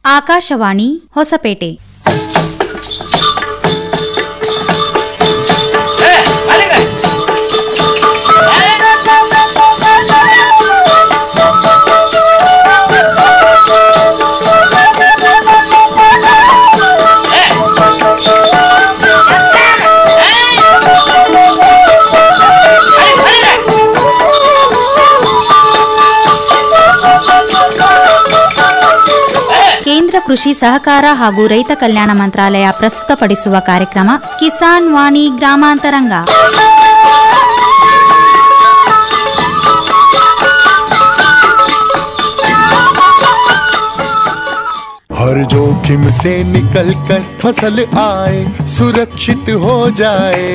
ಆಕಾಶವಾಣಿ ಹೊಸಪೇಟೆ ಕೇಂದ್ರ ಕೃಷಿ ಸಹಕಾರ ಹಾಗೂ ರೈತ ಕಲ್ಯಾಣ ಮಂತ್ರಾಲಯ ಪ್ರಸ್ತುತಪಡಿಸುವ ಕಾರ್ಯಕ್ರಮ ಕಿಸಾನ್ ವಾಣಿ ಗ್ರಾಮಾಂತರಂಗ हर जोखिम से निकल कर फसल आए सुरक्षित हो जाए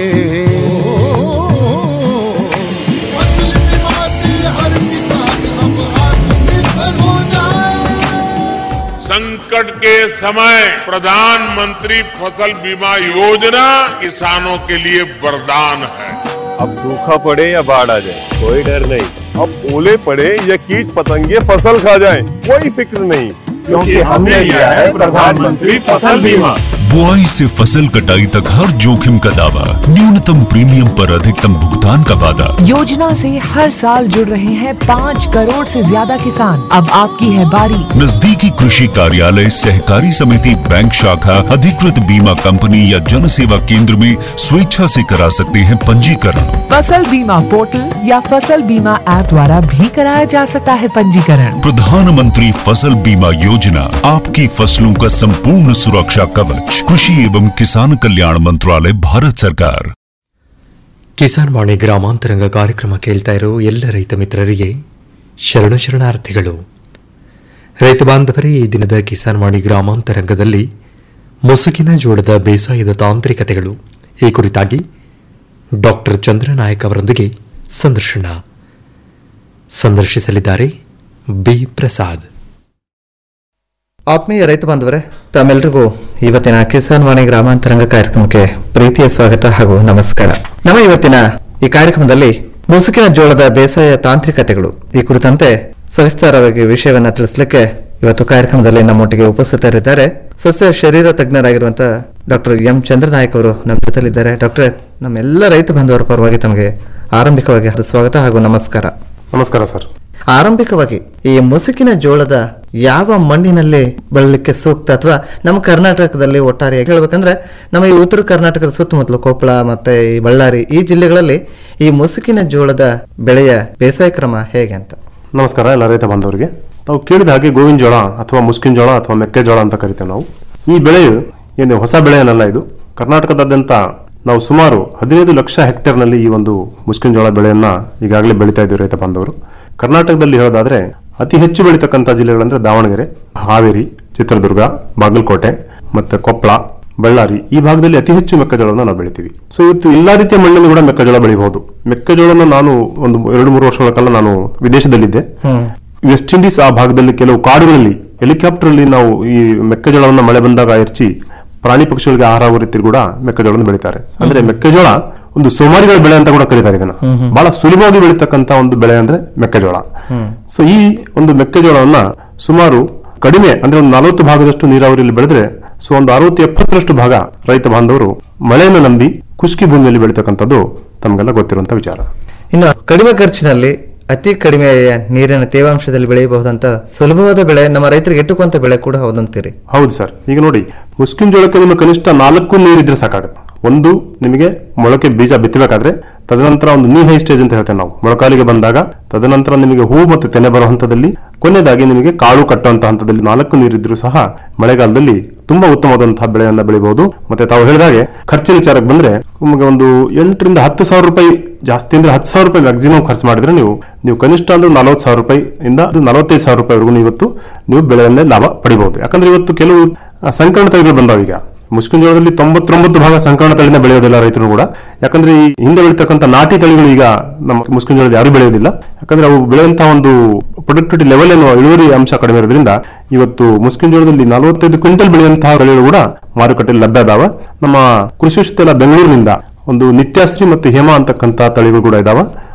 फसल बीमा से हर किसान अब आत्मनिर्भर हो जाए संकट के समय प्रधानमंत्री फसल बीमा योजना किसानों के लिए वरदान है अब सूखा पड़े या बाढ़ आ जाए कोई डर नहीं अब ओले पड़े या कीट पतंगे फसल खा जाए कोई फिक्र नहीं क्योंकि हमने लिया है प्रधानमंत्री फसल बीमा बुआई से फसल कटाई तक हर जोखिम का दावा न्यूनतम प्रीमियम पर अधिकतम भुगतान का वादा योजना से हर साल जुड़ रहे हैं पाँच करोड़ से ज्यादा किसान अब आपकी है बारी नजदीकी कृषि कार्यालय सहकारी समिति बैंक शाखा अधिकृत बीमा कंपनी या जन सेवा केंद्र में स्वेच्छा से करा सकते हैं पंजीकरण फसल बीमा पोर्टल या फसल बीमा ऐप द्वारा भी कराया जा सकता है पंजीकरण प्रधानमंत्री फसल बीमा योजना आपकी फसलों का संपूर्ण सुरक्षा कवच कृषि एवं किसान कल्याण मंत्रालय भारत सरकार ಕಿಸಾನ್ ವಾಣಿ ಗ್ರಾಮಾಂತರಂಗ ಕಾರ್ಯಕ್ರಮ ಕೇಳ್ತಾ ಇರೋ ಎಲ್ಲ ರೈತ ಮಿತ್ರರಿಗೆ ಶರಣ ಶರಣಾರ್ಥಿಗಳು ರೈತ ಬಾಂಧವರೇ ಈ ದಿನದ ಕಿಸಾನ್ ವಾಣಿ ಗ್ರಾಮಾಂತರಂಗದಲ್ಲಿ ಮುಸುಕಿನ ಜೋಳದ ಬೇಸಾಯದ ತಾಂತ್ರಿಕತೆಗಳು ಈ ಕುರಿತಾಗಿ ಡಾಕ್ಟರ್ ಚಂದ್ರನಾಯಕ್ ಅವರೊಂದಿಗೆ ಸಂದರ್ಶನ ಸಂದರ್ಶಿಸಲಿದ್ದಾರೆ ಬಿ ಪ್ರಸಾದ್ ಆತ್ಮೀಯ ರೈತ ಬಾಂಧವರೇ ತಮ್ಮೆಲ್ಲರಿಗೂ ಇವತ್ತಿನ ಕಿಸಾನ್ ವಾಣಿ ಗ್ರಾಮಾಂತರಂಗ ಕಾರ್ಯಕ್ರಮಕ್ಕೆ ಪ್ರೀತಿಯ ಸ್ವಾಗತ ಹಾಗೂ ನಮಸ್ಕಾರ ನಮ್ಮ ಇವತ್ತಿನ ಈ ಕಾರ್ಯಕ್ರಮದಲ್ಲಿ ಮುಸುಕಿನ ಜೋಳದ ಬೇಸಾಯ ತಾಂತ್ರಿಕತೆಗಳು ಈ ಕುರಿತಂತೆ ಸವಿಸ್ತಾರವಾಗಿ ವಿಷಯವನ್ನ ತಿಳಿಸಲಿಕ್ಕೆ ಇವತ್ತು ಕಾರ್ಯಕ್ರಮದಲ್ಲಿ ನಮ್ಮೊಟ್ಟಿಗೆ ಉಪಸ್ಥಿತರಿದ್ದಾರೆ ಸಸ್ಯ ಶರೀರ ತಜ್ಞರಾಗಿರುವಂತಹ ಡಾಕ್ಟರ್ ಎಂ ಚಂದ್ರನಾಯಕ್ ಅವರು ನಮ್ಮ ಜೊತೆಲಿದ್ದಾರೆ ಡಾಕ್ಟರ್ ನಮ್ಮೆಲ್ಲ ರೈತ ಬಾಂಧವರ ಪರವಾಗಿ ತಮಗೆ ಆರಂಭಿಕವಾಗಿ ಸ್ವಾಗತ ಹಾಗೂ ನಮಸ್ಕಾರ ನಮಸ್ಕಾರ ಸರ್ ಆರಂಭಿಕವಾಗಿ ಈ ಮುಸುಕಿನ ಜೋಳದ ಯಾವ ಮಣ್ಣಿನಲ್ಲಿ ಬೆಳಲಿಕ್ಕೆ ಸೂಕ್ತ ಅಥವಾ ನಮ್ಮ ಕರ್ನಾಟಕದಲ್ಲಿ ಒಟ್ಟಾರೆಯಾಗಿ ಹೇಳ್ಬೇಕಂದ್ರೆ ನಮ್ಮ ಈ ಉತ್ತರ ಕರ್ನಾಟಕದ ಸುತ್ತಮುತ್ತಲು ಕೊಪ್ಪಳ ಮತ್ತೆ ಈ ಬಳ್ಳಾರಿ ಈ ಜಿಲ್ಲೆಗಳಲ್ಲಿ ಈ ಮುಸುಕಿನ ಜೋಳದ ಬೆಳೆಯ ಬೇಸಾಯ ಕ್ರಮ ಹೇಗೆ ಅಂತ ನಮಸ್ಕಾರ ಎಲ್ಲ ರೈತ ಬಾಂಧವರಿಗೆ ತಾವು ಕೇಳಿದ ಹಾಗೆ ಗೋವಿನ ಜೋಳ ಅಥವಾ ಮುಸ್ಕಿನ ಜೋಳ ಅಥವಾ ಮೆಕ್ಕೆಜೋಳ ಅಂತ ಕರಿತೇವೆ ನಾವು ಈ ಬೆಳೆಯು ಏನು ಹೊಸ ಬೆಳೆ ಏನಲ್ಲ ಇದು ಕರ್ನಾಟಕದಾದ್ಯಂತ ನಾವು ಸುಮಾರು ಹದಿನೈದು ಲಕ್ಷ ಹೆಕ್ಟೇರ್ನಲ್ಲಿ ಈ ಒಂದು ಮುಸ್ಕಿನ ಜೋಳ ಬೆಳೆಯನ್ನ ಈಗಾಗಲೇ ಬೆಳೀತಾ ಇದ್ದೀವಿ ರೈತ ಬಾಂಧವರು ಕರ್ನಾಟಕದಲ್ಲಿ ಹೇಳೋದಾದ್ರೆ ಅತಿ ಹೆಚ್ಚು ಬೆಳೀತಕ್ಕಂಥ ಜಿಲ್ಲೆಗಳಂದ್ರೆ ದಾವಣಗೆರೆ ಹಾವೇರಿ ಚಿತ್ರದುರ್ಗ ಬಾಗಲಕೋಟೆ ಮತ್ತೆ ಕೊಪ್ಪಳ ಬಳ್ಳಾರಿ ಈ ಭಾಗದಲ್ಲಿ ಅತಿ ಹೆಚ್ಚು ಮೆಕ್ಕೆಜೋಳವನ್ನು ನಾವು ಬೆಳಿತೀವಿ ಸೊ ಇವತ್ತು ಎಲ್ಲಾ ರೀತಿಯ ಮಣ್ಣಲ್ಲಿ ಕೂಡ ಮೆಕ್ಕೆಜೋಳ ಬೆಳಿಬಹುದು ಮೆಕ್ಕೆಜೋಳನ ನಾನು ಒಂದು ಎರಡು ಮೂರು ವರ್ಷಗಳ ಕಾಲ ನಾನು ವಿದೇಶದಲ್ಲಿದ್ದೆ ವೆಸ್ಟ್ ಇಂಡೀಸ್ ಆ ಭಾಗದಲ್ಲಿ ಕೆಲವು ಕಾಡುಗಳಲ್ಲಿ ಹೆಲಿಕಾಪ್ಟರ್ ಅಲ್ಲಿ ನಾವು ಈ ಮೆಕ್ಕೆಜೋಳವನ್ನು ಮಳೆ ಬಂದಾಗ ಎರಚಿ ಪ್ರಾಣಿ ಪಕ್ಷಿಗಳಿಗೆ ಆಹಾರ ಆಗುವ ರೀತಿ ಕೂಡ ಮೆಕ್ಕೆಜೋಳವನ್ನು ಬೆಳಿತಾರೆ ಅಂದ್ರೆ ಮೆಕ್ಕೆಜೋಳ ಒಂದು ಸೋಮಾರಿಗಳ ಬೆಳೆ ಅಂತ ಕೂಡ ಕರೀತಾರೆ ಇದನ್ನ ಬಹಳ ಸುಲಭವಾಗಿ ಬೆಳೀತಕ್ಕಂತ ಒಂದು ಬೆಳೆ ಅಂದ್ರೆ ಮೆಕ್ಕೆಜೋಳ ಸೊ ಈ ಒಂದು ಮೆಕ್ಕೆಜೋಳವನ್ನ ಸುಮಾರು ಕಡಿಮೆ ಅಂದ್ರೆ ಒಂದು ನಲವತ್ತು ಭಾಗದಷ್ಟು ನೀರಾವರಿಯಲ್ಲಿ ಬೆಳೆದ್ರೆ ಸೊ ಒಂದು ಅರವತ್ತು ಎಪ್ಪತ್ತರಷ್ಟು ಭಾಗ ರೈತ ಬಾಂಧವರು ಮಳೆಯನ್ನು ನಂಬಿ ಖುಷ್ಕಿ ಭೂಮಿಯಲ್ಲಿ ಬೆಳೀತಕ್ಕಂಥದ್ದು ತಮಗೆಲ್ಲ ಗೊತ್ತಿರುವಂತ ವಿಚಾರ ಇನ್ನು ಕಡಿಮೆ ಖರ್ಚಿನಲ್ಲಿ ಅತಿ ಕಡಿಮೆ ನೀರಿನ ತೇವಾಂಶದಲ್ಲಿ ಬೆಳೆಯಬಹುದಂತ ಸುಲಭವಾದ ಬೆಳೆ ನಮ್ಮ ರೈತರಿಗೆ ಎಟ್ಟುಕುವಂತ ಬೆಳೆ ಕೂಡ ಹೌದಂತೀರಿ ಹೌದು ಸರ್ ಈಗ ನೋಡಿ ಮುಸ್ಕಿನ್ ಜೋಳಕ್ಕೆ ನಿಮಗೆ ಕನಿಷ್ಠ ನಾಲ್ಕು ನೀರಿದ್ರೆ ಸಾಕಾಗುತ್ತೆ ಒಂದು ನಿಮಗೆ ಮೊಳಕೆ ಬೀಜ ಬಿತ್ತಬೇಕಾದ್ರೆ ತದನಂತರ ಒಂದು ನೀ ಹೈ ಸ್ಟೇಜ್ ಅಂತ ಹೇಳ್ತೇವೆ ನಾವು ಮೊಳಕಾಲಿಗೆ ಬಂದಾಗ ತದನಂತರ ನಿಮಗೆ ಹೂ ಮತ್ತು ತೆನೆ ಬರೋ ಹಂತದಲ್ಲಿ ಕೊನೆಯದಾಗಿ ನಿಮಗೆ ಕಾಳು ಕಟ್ಟುವಂತಹ ಹಂತದಲ್ಲಿ ನಾಲ್ಕು ನೀರಿದ್ರೂ ಸಹ ಮಳೆಗಾಲದಲ್ಲಿ ತುಂಬಾ ಉತ್ತಮವಾದಂತಹ ಬೆಳೆಯನ್ನ ಬೆಳಿಬಹುದು ಮತ್ತೆ ತಾವು ಹೇಳಿದಾಗೆ ಖರ್ಚಿನ ವಿಚಾರಕ್ಕೆ ಬಂದ್ರೆ ನಿಮಗೆ ಒಂದು ಎಂಟರಿಂದ ಹತ್ತು ಸಾವಿರ ರೂಪಾಯಿ ಜಾಸ್ತಿ ಅಂದ್ರೆ ಹತ್ತು ಸಾವಿರ ರೂಪಾಯಿ ಮ್ಯಾಕ್ಸಿಮಮ್ ಖರ್ಚು ಮಾಡಿದ್ರೆ ನೀವು ನೀವು ಕನಿಷ್ಠ ಅಂದ್ರೆ ನಲವತ್ತು ಸಾವಿರ ರೂಪಾಯಿ ಇಂದ ನಲವತ್ತೈದು ಸಾವಿರ ರೂಪಾಯಿವರೆಗೂ ಇವತ್ತು ನೀವು ಬೆಳೆಯನ್ನೇ ಲಾಭ ಪಡಿಬಹುದು ಯಾಕಂದ್ರೆ ಇವತ್ತು ಕೆಲವು ಆ, ಸಂಕರಣ ತಳಿಗಳು ಬಂದಾವ ಈಗ ಮುಸ್ಕಿನ ಜೋಳದಲ್ಲಿ ತೊಂಬತ್ತೊಂಬತ್ತು ಭಾಗ ಸಂಕರಣ ತಳಿನ ಬೆಳೆಯೋದಿಲ್ಲ ರೈತರು ಕೂಡ ಯಾಕಂದ್ರೆ ಈ ಹಿಂದೆ ಬೆಳೀತಕ್ಕಂಥ ನಾಟಿ ತಳಿಗಳು ಈಗ ನಮ್ಮ ಮುಸ್ಕಿನ ಜೋಳದಲ್ಲಿ ಯಾರು ಬೆಳೆಯೋದಿಲ್ಲ ಯಾಕಂದ್ರೆ ಅವು ಬೆಳೆಯುವಂತಹ ಒಂದು ಪ್ರೊಡಕ್ಟಿವಿಟಿ ಲೆವೆಲ್ ಏನು ಇಳುವರಿ ಅಂಶ ಕಡಿಮೆ ಇರೋದ್ರಿಂದ ಇವತ್ತು ಮುಸ್ಕಿನ ಜೋಳದಲ್ಲಿ ನಲವತ್ತೈದು ಕ್ವಿಂಟಲ್ ಬೆಳೆಯುವಂತಹ ಬೆಳೆಗಳು ಕೂಡ ಮಾರುಕಟ್ಟೆಯಲ್ಲಿ ಲಭ್ಯ ಅದಾವ ನಮ್ಮ ಕೃಷಿ ವಿಶ್ವವಿದ್ಯಾಲಯ ಬೆಂಗಳೂರಿನಿಂದ ಒಂದು ನಿತ್ಯಾಶ್ರೀ ಮತ್ತು ಹೇಮ ಅಂತಕ್ಕಂಥ ತಳಿಗಳು ಕೂಡ ಇದಾವ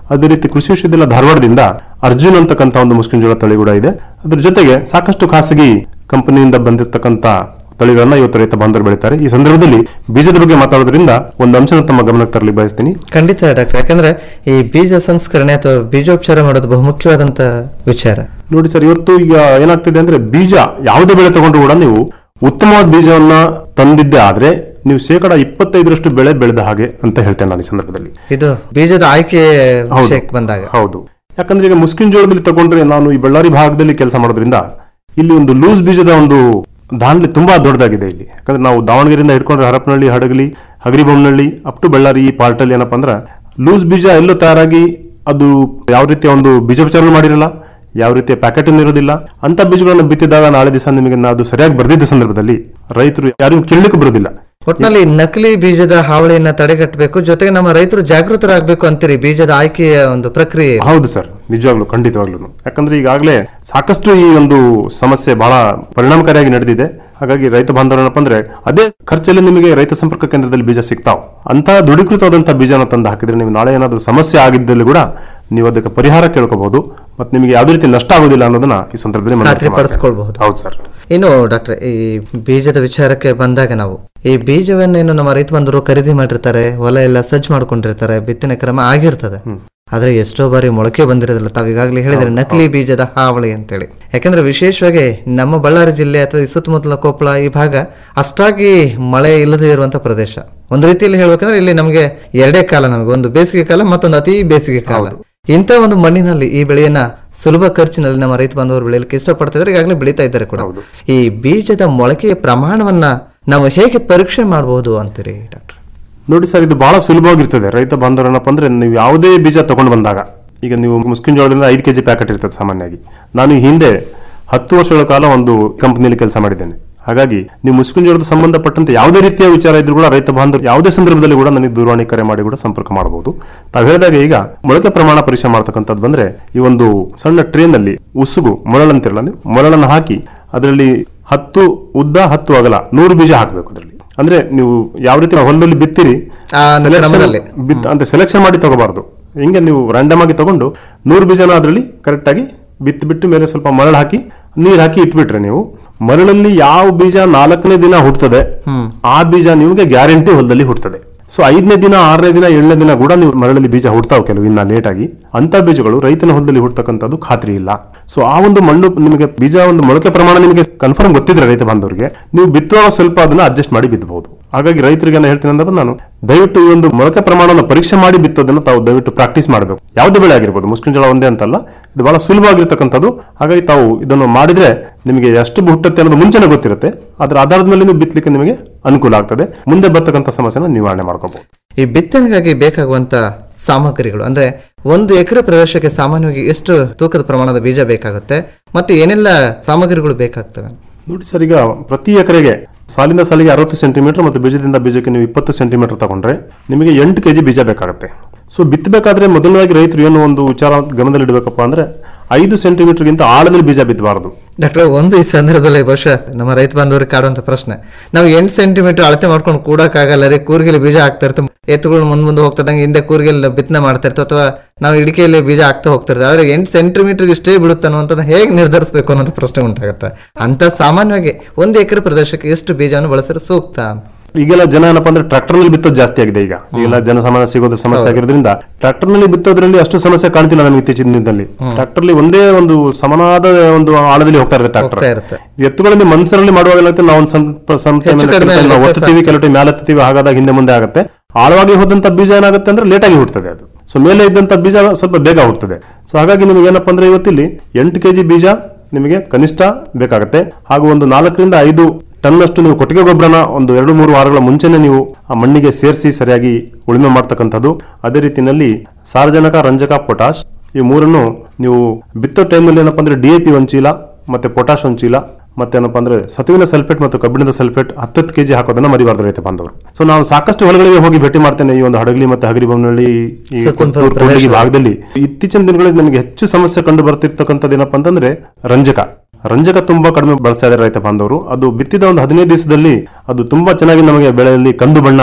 ಅದೇ ರೀತಿ ಕೃಷಿ ವಿಶ್ವವಿದ್ಯಾಲಯ ಧಾರವಾಡದಿಂದ ಅರ್ಜುನ್ ಅಂತಕ್ಕಂಥ ಒಂದು ಮುಸ್ಲಿಂ ಜೋಳ ತಳಿ ಕೂಡ ಇದೆ ಅದ್ರ ಜೊತೆಗೆ ಸಾಕಷ್ಟು ಖಾಸಗಿ ಕಂಪನಿಯಿಂದ ಬಂದಿರತಕ್ಕಂಥ ತಳಿಗಳನ್ನ ಇವತ್ತು ರೈತ ಬಾಂಧವರು ಬೆಳೀತಾರೆ ಈ ಸಂದರ್ಭದಲ್ಲಿ ಬೀಜದ ಬಗ್ಗೆ ಮಾತಾಡೋದ್ರಿಂದ ಒಂದು ಅಂಶನ ತಮ್ಮ ಗಮನಕ್ಕೆ ತರಲಿ ಬಯಸ್ತೀನಿ ಖಂಡಿತ ಡಾಕ್ಟರ್ ಯಾಕಂದ್ರೆ ಈ ಬೀಜ ಸಂಸ್ಕರಣೆ ಅಥವಾ ಬೀಜೋಪಚಾರ ಮಾಡೋದು ಬಹುಮುಖ್ಯವಾದಂತ ವಿಚಾರ ನೋಡಿ ಸರ್ ಇವತ್ತು ಈಗ ಏನಾಗ್ತಿದೆ ಅಂದ್ರೆ ಬೀಜ ಯಾವುದೇ ಬೆಳೆ ತಗೊಂಡ್ರು ಕೂಡ ನೀವು ಉತ್ತಮವಾದ ಬೀಜವನ್ನ ತಂದಿದ್ದೆ ಆದ್ರೆ ನೀವು ಶೇಕಡ ಇಪ್ಪತ್ತೈದರಷ್ಟು ಬೆಳೆ ಬೆಳೆದ ಹಾಗೆ ಅಂತ ಹೇಳ್ತೇನೆ ನಾನು ಈ ಸಂದರ್ಭದಲ್ಲಿ ಇದು ಬೀಜದ ಆಯ್ಕೆ ಹೌದು. ವಿಷಯಕ್ಕೆ ಬಂದಾಗ ಹೌದು ಯಾಕಂದ್ರೆ ಈಗ ಮುಸ್ಕಿನ್ ಜೋಳದಲ್ಲಿ ತಗೊಂಡ್ರೆ ನಾನು ಈ ಬಳ್ಳಾರಿ ಭಾಗದಲ್ಲಿ ಕೆಲಸ ಮಾಡೋದ್ರಿಂದ ಇಲ್ಲಿ ಒಂದು ಲೂಸ್ ಬೀಜದ ಒಂದು ದಾಂಡ್ಲಿ ತುಂಬಾ ದೊಡ್ಡದಾಗಿದೆ ಇಲ್ಲಿ ಯಾಕಂದ್ರೆ ನಾವು ದಾವಣಗೆರೆಯಿಂದ ಹಿಡ್ಕೊಂಡ್ರೆ ಹರಪನಹಳ್ಳಿ ಹಡಗಲಿ ಹಗರಿಬೊಮ್ಮನಹಳ್ಳಿ ಅಪ್ ಟು ಬಳ್ಳಾರಿ ಈ ಪಾರ್ಟಲ್ಲಿ ಏನಪ್ಪಾ ಅಂದ್ರೆ ಲೂಸ್ ಬೀಜ ಎಲ್ಲೋ ತಯಾರಾಗಿ ಅದು ಯಾವ ರೀತಿಯ ಒಂದು ಬೀಜೋಪಚಾರ ಮಾಡಿರಲ್ಲ ಯಾವ ರೀತಿಯ ಪ್ಯಾಕೆಟ್ ಇರೋದಿಲ್ಲ ಅಂತ ಬೀಜಗಳನ್ನು ಬಿತ್ತಿದಾಗ ನಾಳೆ ದಿವಸ ನಿಮಗೆ ಅದು ಸರಿಯಾಗಿ ಬರ್ದಿದ್ದ ಸಂದರ್ಭದಲ್ಲಿ ರೈತರು ಯಾರಿಗೂ ಕೇಳಲಿಕ್ಕೆ ಬರೋದಿಲ್ಲ ಒಟ್ನಲ್ಲಿ ನಕಲಿ ಬೀಜದ ಹಾವಳಿಯನ್ನ ತಡೆಗಟ್ಟಬೇಕು ಜೊತೆಗೆ ನಮ್ಮ ರೈತರು ಜಾಗೃತರಾಗಬೇಕು ಅಂತೀರಿ ಬೀಜದ ಆಯ್ಕೆಯ ಒಂದು ಪ್ರಕ್ರಿಯೆ ಹೌದು ಸರ್ ನಿಜವಾಗ್ಲು ಖಂಡಿತವಾಗ್ಲು ಯಾಕಂದ್ರೆ ಈಗಾಗಲೇ ಸಾಕಷ್ಟು ಈ ಒಂದು ಸಮಸ್ಯೆ ಬಹಳ ಪರಿಣಾಮಕಾರಿಯಾಗಿ ನಡೆದಿದೆ ಹಾಗಾಗಿ ರೈತ ಬಾಂಧವರು ಏನಪ್ಪ ಅಂದ್ರೆ ಅದೇ ಖರ್ಚಲ್ಲಿ ನಿಮಗೆ ರೈತ ಸಂಪರ್ಕ ಕೇಂದ್ರದಲ್ಲಿ ಬೀಜ ಸಿಗ್ತಾವ್ ಅಂತ ದೃಢೀಕೃತವಾದಂತಹ ಬೀಜನ ತಂದು ಹಾಕಿದ್ರೆ ನೀವು ನಾಳೆ ಏನಾದರೂ ಸಮಸ್ಯೆ ಆಗಿದ್ದಲ್ಲಿ ಕೂಡ ನೀವು ಅದಕ್ಕೆ ಪರಿಹಾರ ಕೇಳ್ಕೋಬಹುದು ಮತ್ತೆ ನಿಮಗೆ ಯಾವುದೇ ರೀತಿ ನಷ್ಟ ಆಗೋದಿಲ್ಲ ಅನ್ನೋದನ್ನ ಈ ಸಂದರ್ಭದಲ್ಲಿ ಮನವರಿಕೆ ಖಾತ್ರಿ ಮಾಡ್ತೇನೆ. ಪಡಿಸ್ಕೊಳ್ಬಹುದು ಹೌದು ಸರ್ ಇನ್ನು ಡಾಕ್ಟ್ರೆ ಈ ಬೀಜದ ವಿಚಾರಕ್ಕೆ ಬಂದಾಗ ನಾವು ಈ ಬೀಜವನ್ನೇನು ನಮ್ಮ ರೈತ ಬಂಧುರು ಖರೀದಿ ಮಾಡಿರ್ತಾರೆ ಹೊಲ ಎಲ್ಲ ಸಜ್ಜು ಮಾಡ್ಕೊಂಡಿರ್ತಾರೆ ಬಿತ್ತನೆ ಕ್ರಮ ಆಗಿರ್ತದೆ ಆದ್ರೆ ಎಷ್ಟೋ ಬಾರಿ ಮೊಳಕೆ ಬಂದಿರೋದಿಲ್ಲ ತಾವು ಈಗಾಗಲೇ ಹೇಳಿದ್ರೆ ನಕಲಿ ಬೀಜದ ಹಾವಳಿ ಅಂತೇಳಿ ಯಾಕಂದ್ರೆ ವಿಶೇಷವಾಗಿ ನಮ್ಮ ಬಳ್ಳಾರಿ ಜಿಲ್ಲೆ ಅಥವಾ ಈ ಸುತ್ತಮುತ್ತಲ ಕೊಪ್ಪಳ ಈ ಭಾಗ ಅಷ್ಟಾಗಿ ಮಳೆ ಇಲ್ಲದೆ ಇರುವಂತ ಪ್ರದೇಶ ಒಂದು ರೀತಿಯಲ್ಲಿ ಹೇಳ್ಬೇಕಂದ್ರೆ ಇಲ್ಲಿ ನಮಗೆ ಎರಡೇ ಕಾಲ ನಮಗೆ ಒಂದು ಬೇಸಿಗೆ ಕಾಲ ಮತ್ತೊಂದು ಅತಿ ಬೇಸಿಗೆ ಕಾಲ ಇಂಥ ಒಂದು ಮಣ್ಣಿನಲ್ಲಿ ಈ ಬೆಳೆಯನ್ನ ಸುಲಭ ಖರ್ಚಿನಲ್ಲಿ ನಮ್ಮ ರೈತ ಬಾಂಧವರು ಬೆಳೆಯಲಿಕ್ಕೆ ಇಷ್ಟಪಡ್ತಿದ್ದಾರೆ ಈಗಾಗಲೇ ಬೆಳೀತಾ ಇದ್ದಾರೆ ಕೂಡ ಈ ಬೀಜದ ಮೊಳಕೆಯ ಪ್ರಮಾಣವನ್ನ ನಾವು ಹೇಗೆ ಪರೀಕ್ಷೆ ಮಾಡಬಹುದು ಅಂತೀರಿ ಡಾಕ್ಟರ್ ನೋಡಿ ಸರ್ ಇದು ಬಹಳ ಸುಲಭವಾಗಿರ್ತದೆ ರೈತ ಬಾಂಧವರು ಏನಪ್ಪ ಅಂದ್ರೆ ನೀವು ಯಾವುದೇ ಬೀಜ ತಗೊಂಡು ಬಂದಾಗ ಈಗ ನೀವು ಮುಸ್ಕಿನ್ ಜೋಳದಿಂದ ಐದು ಕೆಜಿ ಪ್ಯಾಕೆಟ್ ಇರ್ತದೆ ಸಾಮಾನ್ಯವಾಗಿ ನಾನು ಈ ಹಿಂದೆ ಹತ್ತು ವರ್ಷಗಳ ಕಾಲ ಒಂದು ಕಂಪನಿಯಲ್ಲಿ ಕೆಲಸ ಮಾಡಿದ್ದೇನೆ ಹಾಗಾಗಿ ನೀವು ಮುಸ್ಕಿನ್ ಜೋಳದ ಸಂಬಂಧಪಟ್ಟಂತೆ ಯಾವುದೇ ರೀತಿಯ ವಿಚಾರ ಇದ್ರೂ ಕೂಡ ರೈತ ಬಾಂಧವರು ಯಾವುದೇ ಸಂದರ್ಭದಲ್ಲಿ ಕೂಡ ನನಗೆ ದೂರವಾಣಿ ಕರೆ ಮಾಡಿ ಕೂಡ ಸಂಪರ್ಕ ಮಾಡಬಹುದು ತಾವು ಹೇಳಿದಾಗ ಈಗ ಮೊಳಕೆ ಪ್ರಮಾಣ ಪರೀಕ್ಷೆ ಮಾಡ್ತಕ್ಕಂಥದ್ದು ಬಂದ್ರೆ ಈ ಒಂದು ಸಣ್ಣ ಟ್ರೇನ್ ಅಲ್ಲಿ ಉಸುಗು ಮೊರಳಂತಿರಲ್ಲ ನೀವು ಮೊರಳನ್ನು ಹಾಕಿ ಅದರಲ್ಲಿ ಹತ್ತು ಉದ್ದ ಹತ್ತು ಅಗಲ ನೂರು ಬೀಜ ಹಾಕಬೇಕು ಅದರಲ್ಲಿ ಅಂದ್ರೆ ನೀವು ಯಾವ ರೀತಿ ಹೊಲದಲ್ಲಿ ಬಿತ್ತಿರಿ ಆ selection- ಕ್ರಮದಲ್ಲಿ. ಬಿತ್ ಅಂದ್ರೆ ಸೆಲೆಕ್ಷನ್ ಮಾಡಿ ತಗೋಬಾರ್ದು ಹಿಂಗೆ ನೀವು ರ್ಯಾಂಡಮ್ ಆಗಿ ತಗೊಂಡು ನೂರು ಬೀಜನ ಅದರಲ್ಲಿ ಕರೆಕ್ಟ್ ಆಗಿ ಬಿತ್ತು ಬಿಟ್ಟು ಮೇಲೆ ಸ್ವಲ್ಪ ಮರಳು ಹಾಕಿ ನೀರು ಹಾಕಿ ಇಟ್ಬಿಟ್ರೆ ನೀವು ಮರಳಲ್ಲಿ ಯಾವ ಬೀಜ ನಾಲ್ಕನೇ ದಿನ ಹುಟ್ಟುತ್ತದೆ ಆ ಬೀಜ ನಿಮಗೆ ಗ್ಯಾರಂಟಿ ಹೊಲದಲ್ಲಿ ಹುಟ್ಟುತ್ತದೆ ಸೊ ಐದನೇ ದಿನ ಆರನೇ ದಿನ ಏಳನೇ ದಿನ ಕೂಡ ನೀವು ಮರಳಲ್ಲಿ ಬೀಜ ಹುಡ್ತಾವ್ ಕೆಲವು ಇನ್ನ ಲೇಟ್ ಆಗಿ ಅಂತ ಬೀಜಗಳು ರೈತನ ಹೊಲದಲ್ಲಿ ಹುಡ್ತಕ್ಕಂಥದ್ದು ಖಾತ್ರಿ ಇಲ್ಲ ಸೊ ಆ ಒಂದು ಮಣ್ಣು ನಿಮಗೆ ಬೀಜ ಒಂದು ಮೊಳಕೆ ಪ್ರಮಾಣ ನಿಮಗೆ ಕನ್ಫರ್ಮ್ ಗೊತ್ತಿದ್ರೆ ರೈತ ಬಾಂಧವರಿಗೆ ನೀವು ಬಿತ್ತುವಾಗ ಸ್ವಲ್ಪ ಅದನ್ನ ಅಡ್ಜಸ್ಟ್ ಮಾಡಿ ಬಿತ್ತಬಹುದು ಹಾಗಾಗಿ ರೈತರಿಗೆ ನಾನು ಹೇಳ್ತೀನಿ ಅಂದ್ರೆ ನಾನು ದಯವಿಟ್ಟು ಈ ಒಂದು ಮೊಳಕೆ ಪ್ರಮಾಣವನ್ನು ಪರೀಕ್ಷೆ ಮಾಡಿ ಬಿತ್ತೋದನ್ನ ತಾವು ದಯವಿಟ್ಟು ಪ್ರಾಕ್ಟೀಸ್ ಮಾಡಬೇಕು ಯಾವುದೇ ಬೆಳೆ ಆಗಿರ್ಬೋದು ಮುಸ್ಕಿನ ಜೋಳ ಒಂದೇ ಅಂತಲ್ಲ ಇದು ಬಹಳ ಸುಲಭವಾಗಿರ್ತಕ್ಕಂಥದ್ದು ಹಾಗಾಗಿ ತಾವು ಇದನ್ನು ಮಾಡಿದ್ರೆ ನಿಮಗೆ ಎಷ್ಟು ಹುಟ್ಟುತ್ತೆ ಅನ್ನೋದು ಮುಂಚೆನೆ ಗೊತ್ತಿರುತ್ತೆ ಅದರ ಆಧಾರದ ಮೇಲೆ ನೀವು ಬಿತ್ತಲಿಕ್ಕೆ ನಿಮಗೆ ಅನುಕೂಲ ಆಗ್ತದೆ ಮುಂದೆ ಬರ್ತಕ್ಕಂಥ ಸಮಸ್ಯೆನ ನಿವಾರಣೆ ಮಾಡ್ಕೋಬಹುದು ಈ ಬಿತ್ತನೆಗಾಗಿ ಬೇಕಾಗುವಂತ ಸಾಮಗ್ರಿಗಳು ಅಂದ್ರೆ ಒಂದು ಎಕರೆ ಪ್ರದೇಶಕ್ಕೆ ಸಾಮಾನ್ಯವಾಗಿ ಎಷ್ಟು ತೂಕದ ಪ್ರಮಾಣದ ಬೀಜ ಬೇಕಾಗುತ್ತೆ ಮತ್ತೆ ಏನೆಲ್ಲ ಸಾಮಗ್ರಿಗಳು ಬೇಕಾಗ್ತವೆ ನೋಡಿ ಸರ್ ಈಗ ಪ್ರತಿ ಎಕರೆಗೆ ಸಾಲಿಂದ ಸಾಲಿಗೆ ಅರವತ್ತು ಸೆಂಟಿಮೀಟರ್ ಮತ್ತು ಬೀಜದಿಂದ ಬೀಜಕ್ಕೆ ನೀವು ಇಪ್ಪತ್ತು ಸೆಂಟಿಮೀಟರ್ ತಗೊಂಡ್ರೆ ನಿಮಗೆ ಎಂಟು ಕೆಜಿ ಬೀಜ ಬೇಕಾಗುತ್ತೆ ಸೊ ಬಿತ್ತಬೇಕಾದ್ರೆ ಮೊದಲನೇದಾಗಿ ರೈತರು ಏನು ಒಂದು ವಿಚಾರ ಗಮನದಲ್ಲಿಡಬೇಕಪ್ಪ ಅಂದ್ರೆ ಐದು ಸೆಂಟಿಮೀಟರ್ಗಿಂತ ಆಳದಲ್ಲಿ ಬೀಜ ಬಿತ್ತಬಾರದು ಡಾಕ್ಟರ್ ಒಂದು ಈ ಸಂದರ್ಭದಲ್ಲಿ ಬಹುಶಃ ನಮ್ಮ ರೈತ ಬಾಂಧವರಿಗೆ ಕಾಡುವಂತ ಪ್ರಶ್ನೆ ನಾವು ಎಂಟು ಸೆಂಟಿಮೀಟರ್ ಅಳತೆ ಮಾಡ್ಕೊಂಡು ಕೂಡಕ್ಕಾಗಲ್ಲ ರೀ ಕೂರ್ಗಿಲಿ ಬೀಜ ಹಾಕ್ತಾ ಇರ್ತವೆ ಎತ್ತುಗಳು ಮುಂದ್ ಮುಂದೆ ಹೋಗ್ತದಂಗೆ ಹಿಂದೆ ಕೂರ್ಗಿಲಿ ಬಿತ್ತನೆ ಮಾಡ್ತಾ ಇರ್ತವೆ ಅಥವಾ ನಾವು ಇಡಿಕೆಯಲ್ಲಿ ಬೀಜ ಹಾಕ್ತಾ ಹೋಗ್ತಿರ್ತೇವೆ ಆದ್ರೆ ಎಂಟು ಸೆಂಟಿಮೀಟರ್ ಇಷ್ಟೇ ಬೀಳುತ್ತೆ ಅನ್ನುವಂಥದ್ದು ಹೇಗೆ ನಿರ್ಧರಿಸಬೇಕು ಅನ್ನೋದು ಪ್ರಶ್ನೆ ಉಂಟಾಗುತ್ತೆ ಅಂತ ಸಾಮಾನ್ಯವಾಗಿ ಒಂದು ಎಕರೆ ಪ್ರದೇಶಕ್ಕೆ ಎಷ್ಟು ಬೀಜವನ್ನು ಬಳಸಿದ್ರೆ ಸೂಕ್ತ ಅಂತ ಈಗೆಲ್ಲ ಜನ ಏನಪ್ಪಾ ಅಂದ್ರೆ ಟ್ರಾಕ್ಟರ್ ನಲ್ಲಿ ಬಿತ್ತೋದು ಜಾಸ್ತಿ ಆಗಿದೆ ಈಗ ಈಗೆಲ್ಲ ಜನಸಾಮಾನ್ಯ ಸಿಗೋದು ಸಮಸ್ಯೆ ಆಗಿರೋದ್ರಿಂದ ಟ್ರಾಕ್ಟರ್ ನಲ್ಲಿ ಬಿತ್ತೋದ್ರಲ್ಲಿ ಅಷ್ಟು ಸಮಸ್ಯೆ ಕಾಣ್ತಿಲ್ಲ ನಮಗೆ ಇತ್ತೀಚಿನ ದಿನದಲ್ಲಿ ಟ್ರಾಕ್ಟರ್ ಅಲ್ಲಿ ಒಂದೇ ಒಂದು ಸಮನಾದ ಒಂದು ಆಳದಲ್ಲಿ ಹೋಗ್ತಾ ಇರುತ್ತೆ ಟ್ರಾಕ್ಟರ್ ಹೋಗ್ತಾ ಇರುತ್ತೆ. ಎತ್ತುಗಳಲ್ಲಿ ಮನ್ಸರಲ್ಲಿ ಮಾಡುವಾಗ ಏನಾಗುತ್ತೆ ನಾವು ಒಂದು ಸ್ವಲ್ಪ some time ಹೆಚ್ಚು ಅಲ್ಲಿ ಕಡಿಮೆ ನಾವು ಆಗುತ್ತೆ ಒತ್ತುತ್ತೀವಿ ಕೆಲವು ಟೈಮ್ ಮೇಲೆ ಹತ್ತೀವಿ ಹಾಗಾದಾಗ ಹಿಂದೆ ಮುಂದೆ ಆಗುತ್ತೆ ಆಳವಾಗಿ ಹೋದಂತ ಬೀಜ ಏನಾಗುತ್ತೆ ಅಂದ್ರೆ ಲೇಟ್ ಆಗಿ ಹುಡ್ತದೆ ಅದು ಸೊ ಮೇಲೆ ಇದ್ದಂತ ಬೀಜ ಸ್ವಲ್ಪ ಬೇಗ ಹುಡ್ತದೆ ಸೊ ಹಾಗಾಗಿ ನಿಮಗೆ ಏನಪ್ಪಾ ಅಂದ್ರೆ ಇವತ್ತಿಲ್ಲಿ ಎಂಟು ಕೆಜಿ ಬೀಜ ನಿಮಗೆ ಕನಿಷ್ಠ ಬೇಕಾಗುತ್ತೆ ಹಾಗೂ ಒಂದು ನಾಲ್ಕರಿಂದ ಐದು ಟನ್ನಷ್ಟು ನೀವು ಕೊಟ್ಟಿಗೆ ಗೊಬ್ಬರನ ಒಂದು ಎರಡು ಮೂರು ವಾರಗಳ ಮುಂಚೆನೆ ನೀವು ಆ ಮಣ್ಣಿಗೆ ಸೇರಿಸಿ ಸರಿಯಾಗಿ ಉಳುಮೆ ಮಾಡ್ತಕ್ಕಂಥದ್ದು ಅದೇ ರೀತಿಯಲ್ಲಿ ಸಾರಜನಕ ರಂಜಕ ಪೊಟಾಶ್ ಈ ಮೂರನ್ನು ನೀವು ಬಿತ್ತೋ ಟೈಮಲ್ಲಿ ಏನಪ್ಪಾ ಅಂದ್ರೆ ಡಿ ಎ ಪಿ ಒಂದು ಚೀಲ ಮತ್ತೆ ಪೊಟಾಶ್ ಒಂದು ಚೀಲ ಮತ್ತೇನಪ್ಪ ಅಂದ್ರೆ ಸತುವಿನ ಸಲ್ಫೇಟ್ ಮತ್ತು ಕಬ್ಬಿಣದ ಸಲ್ಫೇಟ್ ಹತ್ತತ್ತು ಕೆಜಿ ಹಾಕೋದನ್ನ ಮರಿಬಾರ್ದು ರೈತ ಬಾಂಧವರು ಸೊ ನಾವು ಸಾಕಷ್ಟು ಹೊಲಗಳಿಗೆ ಹೋಗಿ ಭೇಟಿ ಮಾಡ್ತೇನೆ ಈ ಒಂದು ಹಡಗಲಿ ಮತ್ತೆ ಹಗರಿ ಬೊಮ್ಮನಹಳ್ಳಿ ಈ ಸುತ್ತಮುತ್ತ ಕೊತ್ತೂರು, ಕೂಡ್ಲಿಗಿ ಪ್ರದೇಶದಲ್ಲಿ. ಭಾಗದಲ್ಲಿ ಇತ್ತೀಚಿನ ದಿನಗಳಲ್ಲಿ ನನಗೆ ಹೆಚ್ಚು ಸಮಸ್ಯೆ ಕಂಡು ಬರ್ತಿರ್ತಕ್ಕಂಥದ್ದು ಏನಪ್ಪಾ ಅಂತಂದ್ರೆ ರಂಜಕ ರಂಜಕ ತುಂಬಾ ಕಡಿಮೆ ಬಳಸ್ತಾ ಇದ್ದಾರೆ ರೈತ ಬಾಂಧವರು ಅದು ಬಿತ್ತಿದ ಒಂದು ಹದಿನೈದು ದಿವಸದಲ್ಲಿ ಅದು ತುಂಬಾ ಚೆನ್ನಾಗಿ ನಮಗೆ ಬೆಳೆಯಲ್ಲಿ ಕಂದು ಬಣ್ಣ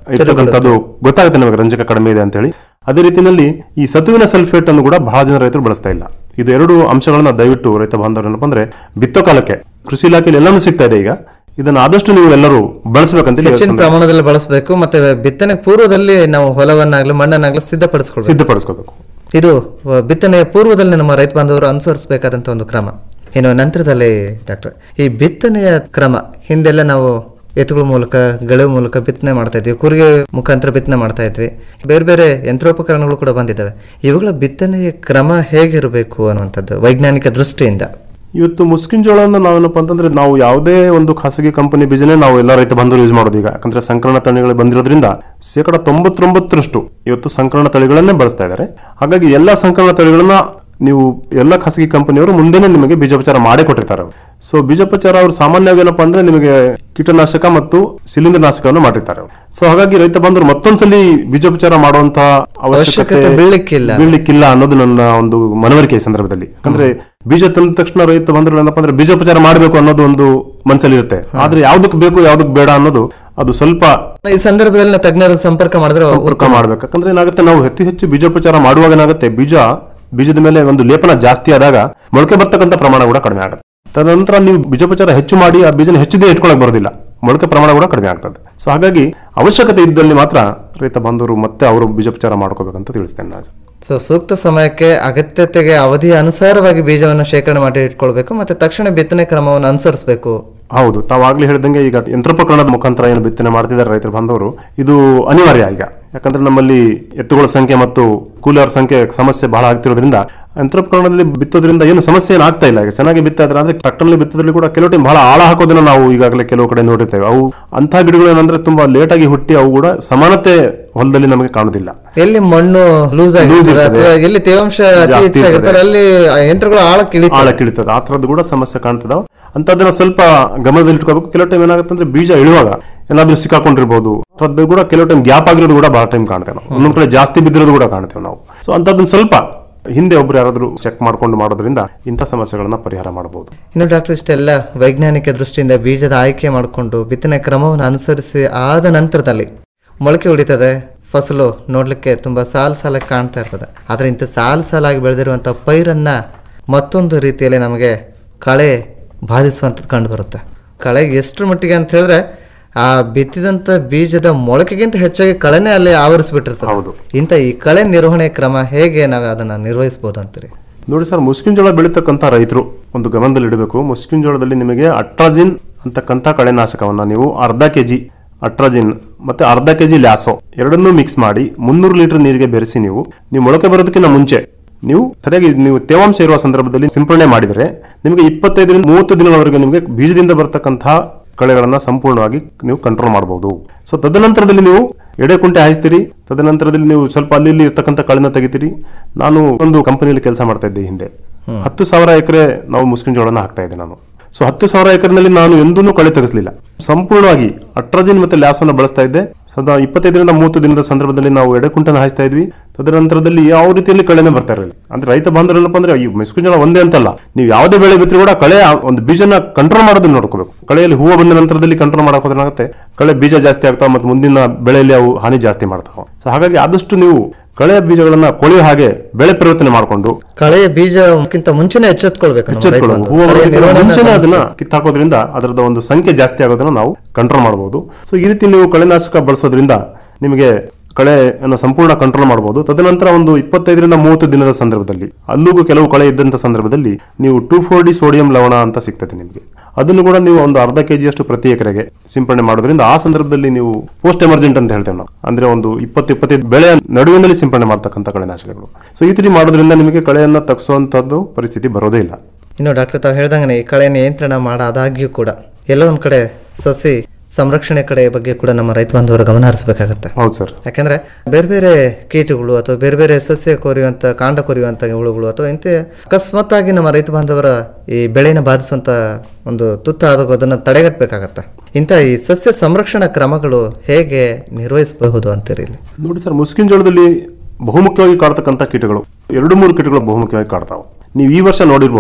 ಇರ್ತಕ್ಕಂಥದ್ದು ಗೊತ್ತಾಗುತ್ತೆ ನಮಗೆ ರಂಜಕ ಕಡಿಮೆ ಇದೆ ಅಂತ ಹೇಳಿ ಅದೇ ರೀತಿಯಲ್ಲಿ ಈ ಸತುವಿನ ಸಲ್ಫೇಟ್ ಅನ್ನು ಕೂಡ ಬಹಳ ಜನ ರೈತರು ಬಳಸ್ತಾ ಇಲ್ಲ ಇದು ಎರಡು ಅಂಶಗಳನ್ನ ದಯವಿಟ್ಟು ರೈತ ಬಾಂಧವರು ಏನಪ್ಪ ಅಂದ್ರೆ ಬಿತ್ತೋ ಕಾಲಕ್ಕೆ ಕೃಷಿ ಇಲಾಖೆಯಲ್ಲಿ ಎಲ್ಲಾನು ಸಿಗ್ತಾ ಇದೆ ಈಗ ಇದನ್ನ ಆದಷ್ಟು ನೀವು ಎಲ್ಲರೂ ಬಳಸಬೇಕಂತ ಹೆಚ್ಚಿನ ಪ್ರಮಾಣದಲ್ಲಿ ಬಳಸಬೇಕು ಮತ್ತೆ ಬಿತ್ತನೆ ಪೂರ್ವದಲ್ಲಿ ನಾವು ಹೊಲವನ್ನಾಗ್ಲಿ ಮಣ್ಣನ್ನಾಗ್ಲಿ ಸಿದ್ಧಪಡಿಸ್ಕೊಳ್ಬೇಕು ಸಿದ್ಧಪಡಿಸ್ಕೋಬೇಕು ಇದು ಅಹ್, ಬಿತ್ತನೆಯ ಪೂರ್ವದಲ್ಲಿ ನಮ್ಮ ರೈತ ಬಾಂಧವರು ಅನುಸರಿಸಬೇಕಾದಂತ ಒಂದು ಕ್ರಮ ಇನ್ನು ನಂತರದಲ್ಲಿ ಡಾಕ್ಟರ್ ಈ ಬಿತ್ತನೆಯ ಕ್ರಮ ಹಿಂದೆಲ್ಲ ನಾವು ಎತ್ತುಗಳ ಮೂಲಕ ಗಳ ಮೂಲಕ ಬಿತ್ತನೆ ಮಾಡ್ತಾ ಇದ್ವಿ ಕುರಿಗೆ ಮುಖಾಂತರ ಬಿತ್ತನೆ ಮಾಡ್ತಾ ಇದ್ವಿ ಬೇರೆ ಬೇರೆ ಯಂತ್ರೋಪಕರಣಗಳು ಕೂಡ ಬಂದಿದ್ದಾವೆ ಇವುಗಳ ಬಿತ್ತನೆಯ ಕ್ರಮ ಹೇಗಿರಬೇಕು ಅನ್ನುವಂಥದ್ದು ವೈಜ್ಞಾನಿಕ ದೃಷ್ಟಿಯಿಂದ ಇವತ್ತು ಮುಸ್ಕಿನ್ ಜೋಳವನ್ನು ನಾವೇನಪ್ಪ ಅಂತಂದ್ರೆ ನಾವು ಯಾವುದೇ ಒಂದು ಖಾಸಗಿ ಕಂಪನಿ ಬೀಜನೇ ನಾವು ಎಲ್ಲ ರೈತ ಬಂಧುಗಳು ಯೂಸ್ ಮಾಡೋದು ಈಗ ಯಾಕಂದ್ರೆ ಸಂಕಲನ ತಳಿಗಳು ಬಂದಿರೋದ್ರಿಂದ ಶೇಕಡ ತೊಂಬತ್ತೊಂಬತ್ತರಷ್ಟು ಇವತ್ತು ಸಂಕಲನ ತಳಿಗಳನ್ನೇ ಬಳಸ್ತಾ ಇದ್ದಾರೆ ಹಾಗಾಗಿ ಎಲ್ಲ ಸಂಕಲನ ತಳಿಗಳನ್ನ ನೀವು ಎಲ್ಲ ಖಾಸಗಿ ಕಂಪನಿಯವರು ಮುಂದೆನೆ ನಿಮಗೆ ಬೀಜೋಪಚಾರ ಮಾಡೇ ಕೊಟ್ಟಿರ್ತಾರೆ ಅವರು ಸೊ ಬೀಜೋಪಚಾರ ಅವರು ಸಾಮಾನ್ಯವಾಗಿ ಏನಪ್ಪಾ ಅಂದ್ರೆ ನಿಮಗೆ ಕೀಟನಾಶಕ ಮತ್ತು ಶಿಲೀಂಧ್ರ ನಾಶಕವನ್ನು ಮಾಡಿರ್ತಾರೆ ಅವರು ಸೊ ಹಾಗಾಗಿ ರೈತ ಬಂಧುರು ಮತ್ತೊಂದ್ಸಲಿ ಬೀಜೋಪಚಾರ ಮಾಡುವಂತ ಅವಶ್ಯಕತೆ ಬೀಳ್ಲಿಕ್ಕಿಲ್ಲ. ಬೀಳ್ಲಿಕ್ಕಿಲ್ಲ ಅನ್ನೋದು ನನ್ನ ಒಂದು ಮನವರಿಕೆ ಈ ಸಂದರ್ಭದಲ್ಲಿ ಯಾಕಂದ್ರೆ ಬೀಜ ತಂದ ತಕ್ಷಣ ರೈತ ಬಂದ್ರು ಏನಪ್ಪಾ ಅಂದ್ರೆ ಬೀಜೋಪಚಾರ ಮಾಡಬೇಕು ಅನ್ನೋದು ಒಂದು ಮನಸ್ಸಲ್ಲಿ ಇರುತ್ತೆ ಆದ್ರೆ ಯಾವ್ದಕ್ ಬೇಕು ಯಾವ್ದಕ್ ಬೇಡ ಅನ್ನೋದು ಅದು ಸ್ವಲ್ಪ ಈ ಸಂದರ್ಭದಲ್ಲಿ ನಾವು ತಜ್ಞರ ಸಂಪರ್ಕ ಮಾಡಿದ್ರೆ ಸಂಪರ್ಕ ಮಾಡ್ಬೇಕು ಯಾಕಂದ್ರೆ ಏನಾಗುತ್ತೆ ನಾವು ಅತಿ ಹೆಚ್ಚು ಬೀಜೋಪಚಾರ ಮಾಡುವಾಗ ಏನಾಗುತ್ತೆ ಬೀಜ ಬೀಜದ ಮೇಲೆ ಒಂದು ಲೇಪನ ಜಾಸ್ತಿ ಆದಾಗ ಮೊಳಕೆ ಬರ್ತಕ್ಕಂಥ ಪ್ರಮಾಣ ಕೂಡ ಕಡಿಮೆ ಆಗುತ್ತೆ ತದನಂತರ ನೀವು ಬೀಜೋಪಚಾರ ಹೆಚ್ಚು ಮಾಡಿ ಆ ಬೀಜನ ಹೆಚ್ಚಿದೆ ಇಟ್ಕೊಳಕ್ ಬರೋದಿಲ್ಲ ಮೊಳಕೆ ಪ್ರಮಾಣ ಕೂಡ ಕಡಿಮೆ ಆಗ್ತದೆ ಸೊ ಹಾಗಾಗಿ ಅವಶ್ಯಕತೆ ಇದ್ದಲ್ಲಿ ಮಾತ್ರ ರೈತ ಬಂಧುವರು ಮತ್ತೆ ಅವರು ಬೀಜೋಪಚಾರ ಮಾಡ್ಕೋಬೇಕಂತ ತಿಳಿಸ್ತೇನೆ ನಾನು ಸೊ ಸೂಕ್ತ ಸಮಯಕ್ಕೆ ಅಗತ್ಯತೆಗೆ ಅವಧಿಯ ಅನುಸಾರವಾಗಿ ಬೀಜವನ್ನು ಶೇಖರಣೆ ಮಾಡಿ ಇಟ್ಕೊಳ್ಬೇಕು ಮತ್ತೆ ತಕ್ಷಣ ಬಿತ್ತನೆ ಕ್ರಮವನ್ನು ಅನುಸರಿಸಬೇಕು ಹೌದು ತಾವಾಗ್ಲೇ ಹೇಳಿದಂಗೆ ಈಗ ಯಂತ್ರೋಪಕರಣದ ಮುಖಾಂತರ ಏನು ಬಿತ್ತನೆ ಮಾಡ್ತಿದ್ದಾರೆ ರೈತರ ಬಾಂಧವರು ಇದು ಅನಿವಾರ್ಯ ಈಗ ಯಾಕಂದ್ರೆ ನಮ್ಮಲ್ಲಿ ಎತ್ತುಗಳ ಸಂಖ್ಯೆ ಮತ್ತು ಕೂಲರ್ ಸಂಖ್ಯೆ ಸಮಸ್ಯೆ ಬಹಳ ಆಗ್ತಿರೋದ್ರಿಂದ ಯಂತ್ರೋಪಕರಣದಲ್ಲಿ ಬಿತ್ತೋದ್ರಿಂದ ಏನು ಸಮಸ್ಯೆ ಏನು ಆಗ್ತಾ ಇಲ್ಲ ಈಗ ಚೆನ್ನಾಗಿ ಬಿತ್ತಾ ಇದ್ರೆ ಅಂದ್ರೆ ಟ್ರಾಕ್ಟರ್ಲಿ ಬಿತ್ತೋದ್ರಲ್ಲಿ ಕೂಡ ಕೆಲವು ಟೈಮ್ ಬಹಳ ಆಳ ಹಾಕೋದನ್ನ ನಾವು ಈಗಾಗಲೇ ಕೆಲವು ಕಡೆ ನೋಡಿರ್ತೇವೆ ಅವು ಅಂಥ ಗಿಡಗಳು ಏನಂದ್ರೆ ತುಂಬಾ ಲೇಟ್ ಆಗಿ ಹುಟ್ಟಿ ಅವು ಕೂಡ ಸಮಾನತೆ ಹೊಲದಲ್ಲಿ ನಮಗೆ ಕಾಣುದಿಲ್ಲ ಎಲ್ಲಿ ಮಣ್ಣು ಲೂಸ್ Loose ಆಗಿರ್ತದೆ ಇರ್ತದೆ. ಅಥವಾ ಎಲ್ಲಿ ತೇವಾಂಶ ಅತಿ ಜಾಸ್ತಿ ಹೆಚ್ಚಾಗಿರ್ತದೆ ಇರ್ತದೆ. ಅಲ್ಲಿ ಆ ಯಂತ್ರಗಳು ಆಳಕ್ಕೆ ಇಳಿತವೆ. ಆಳ ಕಿಳಿತದೆ ಆ ತರದ್ದು ಕೂಡ ಸಮಸ್ಯೆ ಕಾಣ್ತದ ಅಂತದನ್ನ ಸ್ವಲ್ಪ ಗಮನದಲ್ಲಿ ಇಟ್ಕೋಬೇಕು ಕೆಲವು ಟೈಮ್ ಏನಾಗುತ್ತೆ ಅಂದ್ರೆ ಬೀಜ ಇಳುವಾಗ ಏನಾದ್ರೂ ಸಿಕ್ಕಾಕೊಂಡಿರ್ಬೋದು ಅದ್ರದ್ದು ಕೂಡ ಕೆಲವು ಟೈಮ್ ಗ್ಯಾಪ್ ಆಗಿರೋದು ಕೂಡ ಬಹಳ ಟೈಮ್ ಕಾಣ್ತೇವೆ ನಾವು ಒಂದೊಂದ್ ಕಡೆ ಜಾಸ್ತಿ ಬಿದ್ದಿರೋದು ಕೂಡ ಕಾಣ್ತೇವೆ ನಾವು ಸೊ ಅಂತದನ್ನ ಸ್ವಲ್ಪ ಹಿಂದೆ ಒಬ್ರು ಯಾರಾದ್ರೂ ಚೆಕ್ ಮಾಡ್ಕೊಂಡು ಮಾಡೋದ್ರಿಂದ ಇಂಥ ಸಮಸ್ಯೆಗಳನ್ನ ಪರಿಹಾರ ಮಾಡಬಹುದು ಇನ್ನು ಡಾಕ್ಟರ್ ಇಷ್ಟೆಲ್ಲ ವೈಜ್ಞಾನಿಕ ದೃಷ್ಟಿಯಿಂದ ಬೀಜದ ಆಯ್ಕೆ ಮಾಡಿಕೊಂಡು ಬಿತ್ತನೆ ಕ್ರಮವನ್ನು ಅನುಸರಿಸಿ ಆದ ನಂತರದಲ್ಲಿ ಮೊಳಕೆ ಹೊಡಿತದೆ ಫಸಲು ನೋಡ್ಲಿಕ್ಕೆ ತುಂಬಾ ಸಾಲು ಸಾಲಾಗಿ ಕಾಣ್ತಾ ಇರ್ತದೆ ಆದ್ರೆ ಇಂಥ ಸಾಲು ಸಾಲಾಗಿ ಬೆಳೆದಿರುವಂಥ ಪೈರನ್ನ ಮತ್ತೊಂದು ರೀತಿಯಲ್ಲಿ ನಮಗೆ ಕಳೆ ಬಾಧಿಸುವಂಥದ್ದು ಕಂಡು ಬರುತ್ತೆ ಕಳೆ ಎಷ್ಟರ ಮಟ್ಟಿಗೆ ಅಂತ ಹೇಳಿದ್ರೆ ಆ ಬಿತ್ತಿದಂಥ ಬೀಜದ ಮೊಳಕೆಗಿಂತ ಹೆಚ್ಚಾಗಿ ಕಳೆನೇ ಅಲ್ಲಿ ಆವರಿಸ್ಬಿಟ್ಟಿರ್ತದೆ ಹೌದು. ಇಂಥ ಈ ಕಳೆ ನಿರ್ವಹಣೆ ಕ್ರಮ ಹೇಗೆ ನಾವು ಅದನ್ನ ನಿರ್ವಹಿಸಬಹುದು ಅಂತೀರಿ ನೋಡಿ ಸರ್ ಮುಸ್ಕಿನ್ ಜೋಳ ಬೆಳೀತಕ್ಕಂಥ ರೈತರು ಒಂದು ಗಮನದಲ್ಲಿ ಇಡಬೇಕು ಮುಸ್ಕಿನ್ ಜೋಳದಲ್ಲಿ ನಿಮಗೆ ಅಟ್ರಾಜಿನ್ ಅಂತಕ್ಕಂಥ ಕಳೆನಾಶಕವನ್ನ ನೀವು ಅರ್ಧ ಕೆಜಿ ಅಟ್ರಾಜಿನ್ ಮತ್ತೆ ಅರ್ಧ ಕೆಜಿ ಲ್ಯಾಸೋ ಎರಡನ್ನೂ ಮಿಕ್ಸ್ ಮಾಡಿ ಮುನ್ನೂರು ಲೀಟರ್ ನೀರಿಗೆ ಬೆರೆಸಿ ನೀವು ನೀವು ಮೊಳಕೆ ಬರೋದಕ್ಕಿಂತ ಮುಂಚೆ ನೀವು ಸರಿಯಾಗಿ ನೀವು ತೇವಾಂಶ ಇರುವ ಸಂದರ್ಭದಲ್ಲಿ ಸಿಂಪಡಣೆ ಮಾಡಿದರೆ ನಿಮಗೆ ಇಪ್ಪತ್ತೈದರಿಂದ ಮೂವತ್ತು ದಿನಗಳವರೆಗೆ ನಿಮಗೆ ಬೀಜದಿಂದ ಬರ್ತಕ್ಕಂತಹ ಕಳೆಗಳನ್ನ ಸಂಪೂರ್ಣವಾಗಿ ನೀವು ಕಂಟ್ರೋಲ್ ಮಾಡಬಹುದು ಸೊ ತದನಂತರದಲ್ಲಿ ನೀವು ಎಡೆ ಕುಂಟೆ ಹಾಯಿಸ್ತೀರಿ ತದನಂತರದಲ್ಲಿ ನೀವು ಸ್ವಲ್ಪ ಅಲ್ಲಿ ಇಲ್ಲಿ ಇರ್ತಕ್ಕಂಥ ಕಳೆನ ತೆಗಿತೀರಿ ನಾನು ಒಂದು ಕಂಪನಿಯಲ್ಲಿ ಕೆಲಸ ಮಾಡ್ತಾ ಇದ್ದೆ ಹಿಂದೆ ಹತ್ತು ಸಾವಿರ ಎಕರೆ ನಾವು ಮುಸ್ಕಿನ್ ಜೋಳನ ಹಾಕ್ತಾ ಇದ್ದೆ ನಾನು ಸೊ ಹತ್ತು ಸಾವಿರ ಎಕರೆನಲ್ಲಿ ನಾನು ಎಂದೂ ಕಳೆ ತೆಗೆಸಲಿಲ್ಲ ಸಂಪೂರ್ಣವಾಗಿ ಅಟ್ರಾಜಿನ್ ಮತ್ತೆ ಲ್ಯಾಸನ್ನ ಬಳಸ್ತಾ ಇದ್ದೆ ಸದಾ ಇಪ್ಪತ್ತೈದರಿಂದ ಮೂವತ್ತು ದಿನದ ಸಂದರ್ಭದಲ್ಲಿ ನಾವು ಎಡೆಕುಂಟನ ಹಾಯಿಸ್ತಾ ಇದ್ವಿ ತದನಂತರದಲ್ಲಿ ಯಾವ ರೀತಿಯಲ್ಲಿ ಕಳೆನೇ ಬರ್ತಾ ಇರಲಿಲ್ಲ ಅಂದ್ರೆ ರೈತ ಬಾಂಧವರೇನಪ್ಪ ಅಂದ್ರೆ ಈ ಮುಸ್ಕಿನ್ ಜೋಳ ಒಂದೇ ಅಂತಲ್ಲ ನೀವು ಯಾವುದೇ ಬೆಳೆ ಬಿತ್ತರೂ ಕೂಡ ಕಳೆ ಆ ಒಂದು ಬೀಜನ ಕಂಟ್ರೋಲ್ ಮಾಡೋದನ್ನ ನೋಡ್ಕೋಬೇಕು ಕಳೆಯಲ್ಲಿ ಹೂವು ಬಂದ ನಂತರದಲ್ಲಿ ಕಂಟ್ರೋಲ್ ಮಾಡಕ್ ಹೋದ್ರೆ ಏನಾಗುತ್ತೆ ಕಳೆ ಬೀಜ ಜಾಸ್ತಿ ಆಗ್ತಾವ ಮತ್ತು ಮುಂದಿನ ಬೆಳೆಯಲ್ಲಿ ಅವು ಹಾನಿ ಜಾಸ್ತಿ ಮಾಡ್ತಾವ ಸೊ ಹಾಗಾಗಿ ಆದಷ್ಟು ನೀವು ಕಳೆಯ ಬೀಜಗಳನ್ನ ಕೊಳೆಯ ಹಾಗೆ ಬೆಳೆ ಪರಿವರ್ತನೆ ಮಾಡಿಕೊಂಡು ಕಳೆಯ ಬೀಜಕ್ಕಿಂತ ಮುಂಚೆನೆ ಎಚ್ಚೆತ್ಕೊಳ್ಬೇಕು ನಮ್ಮ ರೈತ ಎಚ್ಚೆತ್ಕೊಳ್ಳೋದು ಬಾಂಧವರು. ಹೂವು ಕಳೆಯ ಬರೋದಕ್ಕಿಂತ ನಿರ್ವಹಣೆಯನ್ನ ಮುಂಚೆನೆ ಅದನ್ನ ಗಮನಿಸ್ಬೇಕು. ಕಿತ್ತಾಕೋದ್ರಿಂದ ಅದರದ ಒಂದು ಸಂಖ್ಯೆ ಜಾಸ್ತಿ ಆಗೋದನ್ನ ನಾವು ಕಂಟ್ರೋಲ್ ಮಾಡಬಹುದು ಸೊ ಈ ರೀತಿ ನೀವು ಕಳೆನಾಶಕ ಬಳಸೋದ್ರಿಂದ ನಿಮಗೆ ಕಳೆಯನ್ನು ಸಂಪೂರ್ಣ ಕಂಟ್ರೋಲ್ ಮಾಡಬಹುದು ತದನಂತರ ಒಂದು ಇಪ್ಪತ್ತೈದರಿಂದ ಮೂವತ್ತು ದಿನದ ಸಂದರ್ಭದಲ್ಲಿ ಅಲ್ಲಿಗೂ ಕೆಲವು ಕಳೆ ಇದ್ದಂತ ಸಂದರ್ಭದಲ್ಲಿ ನೀವು ಟೂ ಫೋರ್ ಡಿ ಸೋಡಿಯಂ ಲವಣ ಅಂತ ಸಿಗ್ತದೆ ನಿಮಗೆ ಅದನ್ನು ಕೂಡ ನೀವು ಒಂದು ಅರ್ಧ ಕೆಜಿಯಷ್ಟು ಪ್ರತಿ ಎಕರೆಗೆ ಸಿಂಪಡಣೆ ಮಾಡೋದ್ರಿಂದ ಆ ಸಂದರ್ಭದಲ್ಲಿ ನೀವು ಪೋಸ್ಟ್ ಎಮರ್ಜೆಂಟ್ ಅಂತ ಹೇಳ್ತೇವೆ ನಾವು ಅಂದ್ರೆ ಒಂದು ಇಪ್ಪತ್ತು ಇಪ್ಪತ್ತೈದು ಬೆಳೆಯ ನಡುವಿನಲ್ಲಿ ಸಿಂಪಡಣೆ ಮಾಡ್ತಕ್ಕಂಥ ಕಳೆನಾಶಕಗಳು ಸೊ ಈ ರೀತಿ ಮಾಡೋದ್ರಿಂದ ನಿಮಗೆ ಕಳೆಯನ್ನ ತಗ್ಸುವಂತದ್ದು ಪರಿಸ್ಥಿತಿ ಬರೋದೇ ಇಲ್ಲ ಇನ್ನು ಡಾಕ್ಟರ್ ತಾವು ಹೇಳ್ದಂಗೆ ಈ ಕಳೆ ನಿಯಂತ್ರಣ ಮಾಡಾದಾಗ್ಯೂ ಕೂಡ ಎಲ್ಲೋ ಒಂದ್ ಕಡೆ ಸಸಿ ಸಂರಕ್ಷಣೆ ಕಡೆ ಬಗ್ಗೆ ಕೂಡ ನಮ್ಮ ರೈತ ಬಾಂಧವರು ಗಮನ ಹರಿಸಬೇಕಾಗತ್ತೆ ಹೌದು ಸರ್ ಯಾಕಂದ್ರೆ ಬೇರೆ ಬೇರೆ ಕೀಟಗಳು ಅಥವಾ ಬೇರೆ ಬೇರೆ ಸಸ್ಯ ಕೊರಿಯುವಂತ ಕಾಂಡ ಕೊರಿಯುವಂತ ಹುಳುಗಳು ಅಥವಾ ಇಂಥ ಅಕಸ್ಮಾತ್ತಾಗಿ ನಮ್ಮ ರೈತ ಬಾಂಧವರ ಈ ಬೆಳೆನ ಬಾಧಿಸುವಂತ ಒಂದು ತುತ್ತಾದಾಗ ಅದನ್ನು ತಡೆಗಟ್ಟಬೇಕಾಗತ್ತೆ ಇಂಥ ಈ ಸಸ್ಯ ಸಂರಕ್ಷಣಾ ಕ್ರಮಗಳು ಹೇಗೆ ನಿರ್ವಹಿಸಬಹುದು ಅಂತೀರಿ ಇಲ್ಲಿ ನೋಡಿ ಸರ್ ಮುಸ್ಕಿನ್ ಜೋಳದಲ್ಲಿ ಬಹುಮುಖ್ಯವಾಗಿ ಕಾಡ್ತಕ್ಕಂಥ ಕೀಟಗಳು ಎರಡು ಮೂರು ಕೀಟಗಳು ಬಹುಮುಖ್ಯವಾಗಿ ಕಾಡ್ತಾವೆ ನೀವು ಈ ವರ್ಷ ನೋಡಿರ್ಬೋದು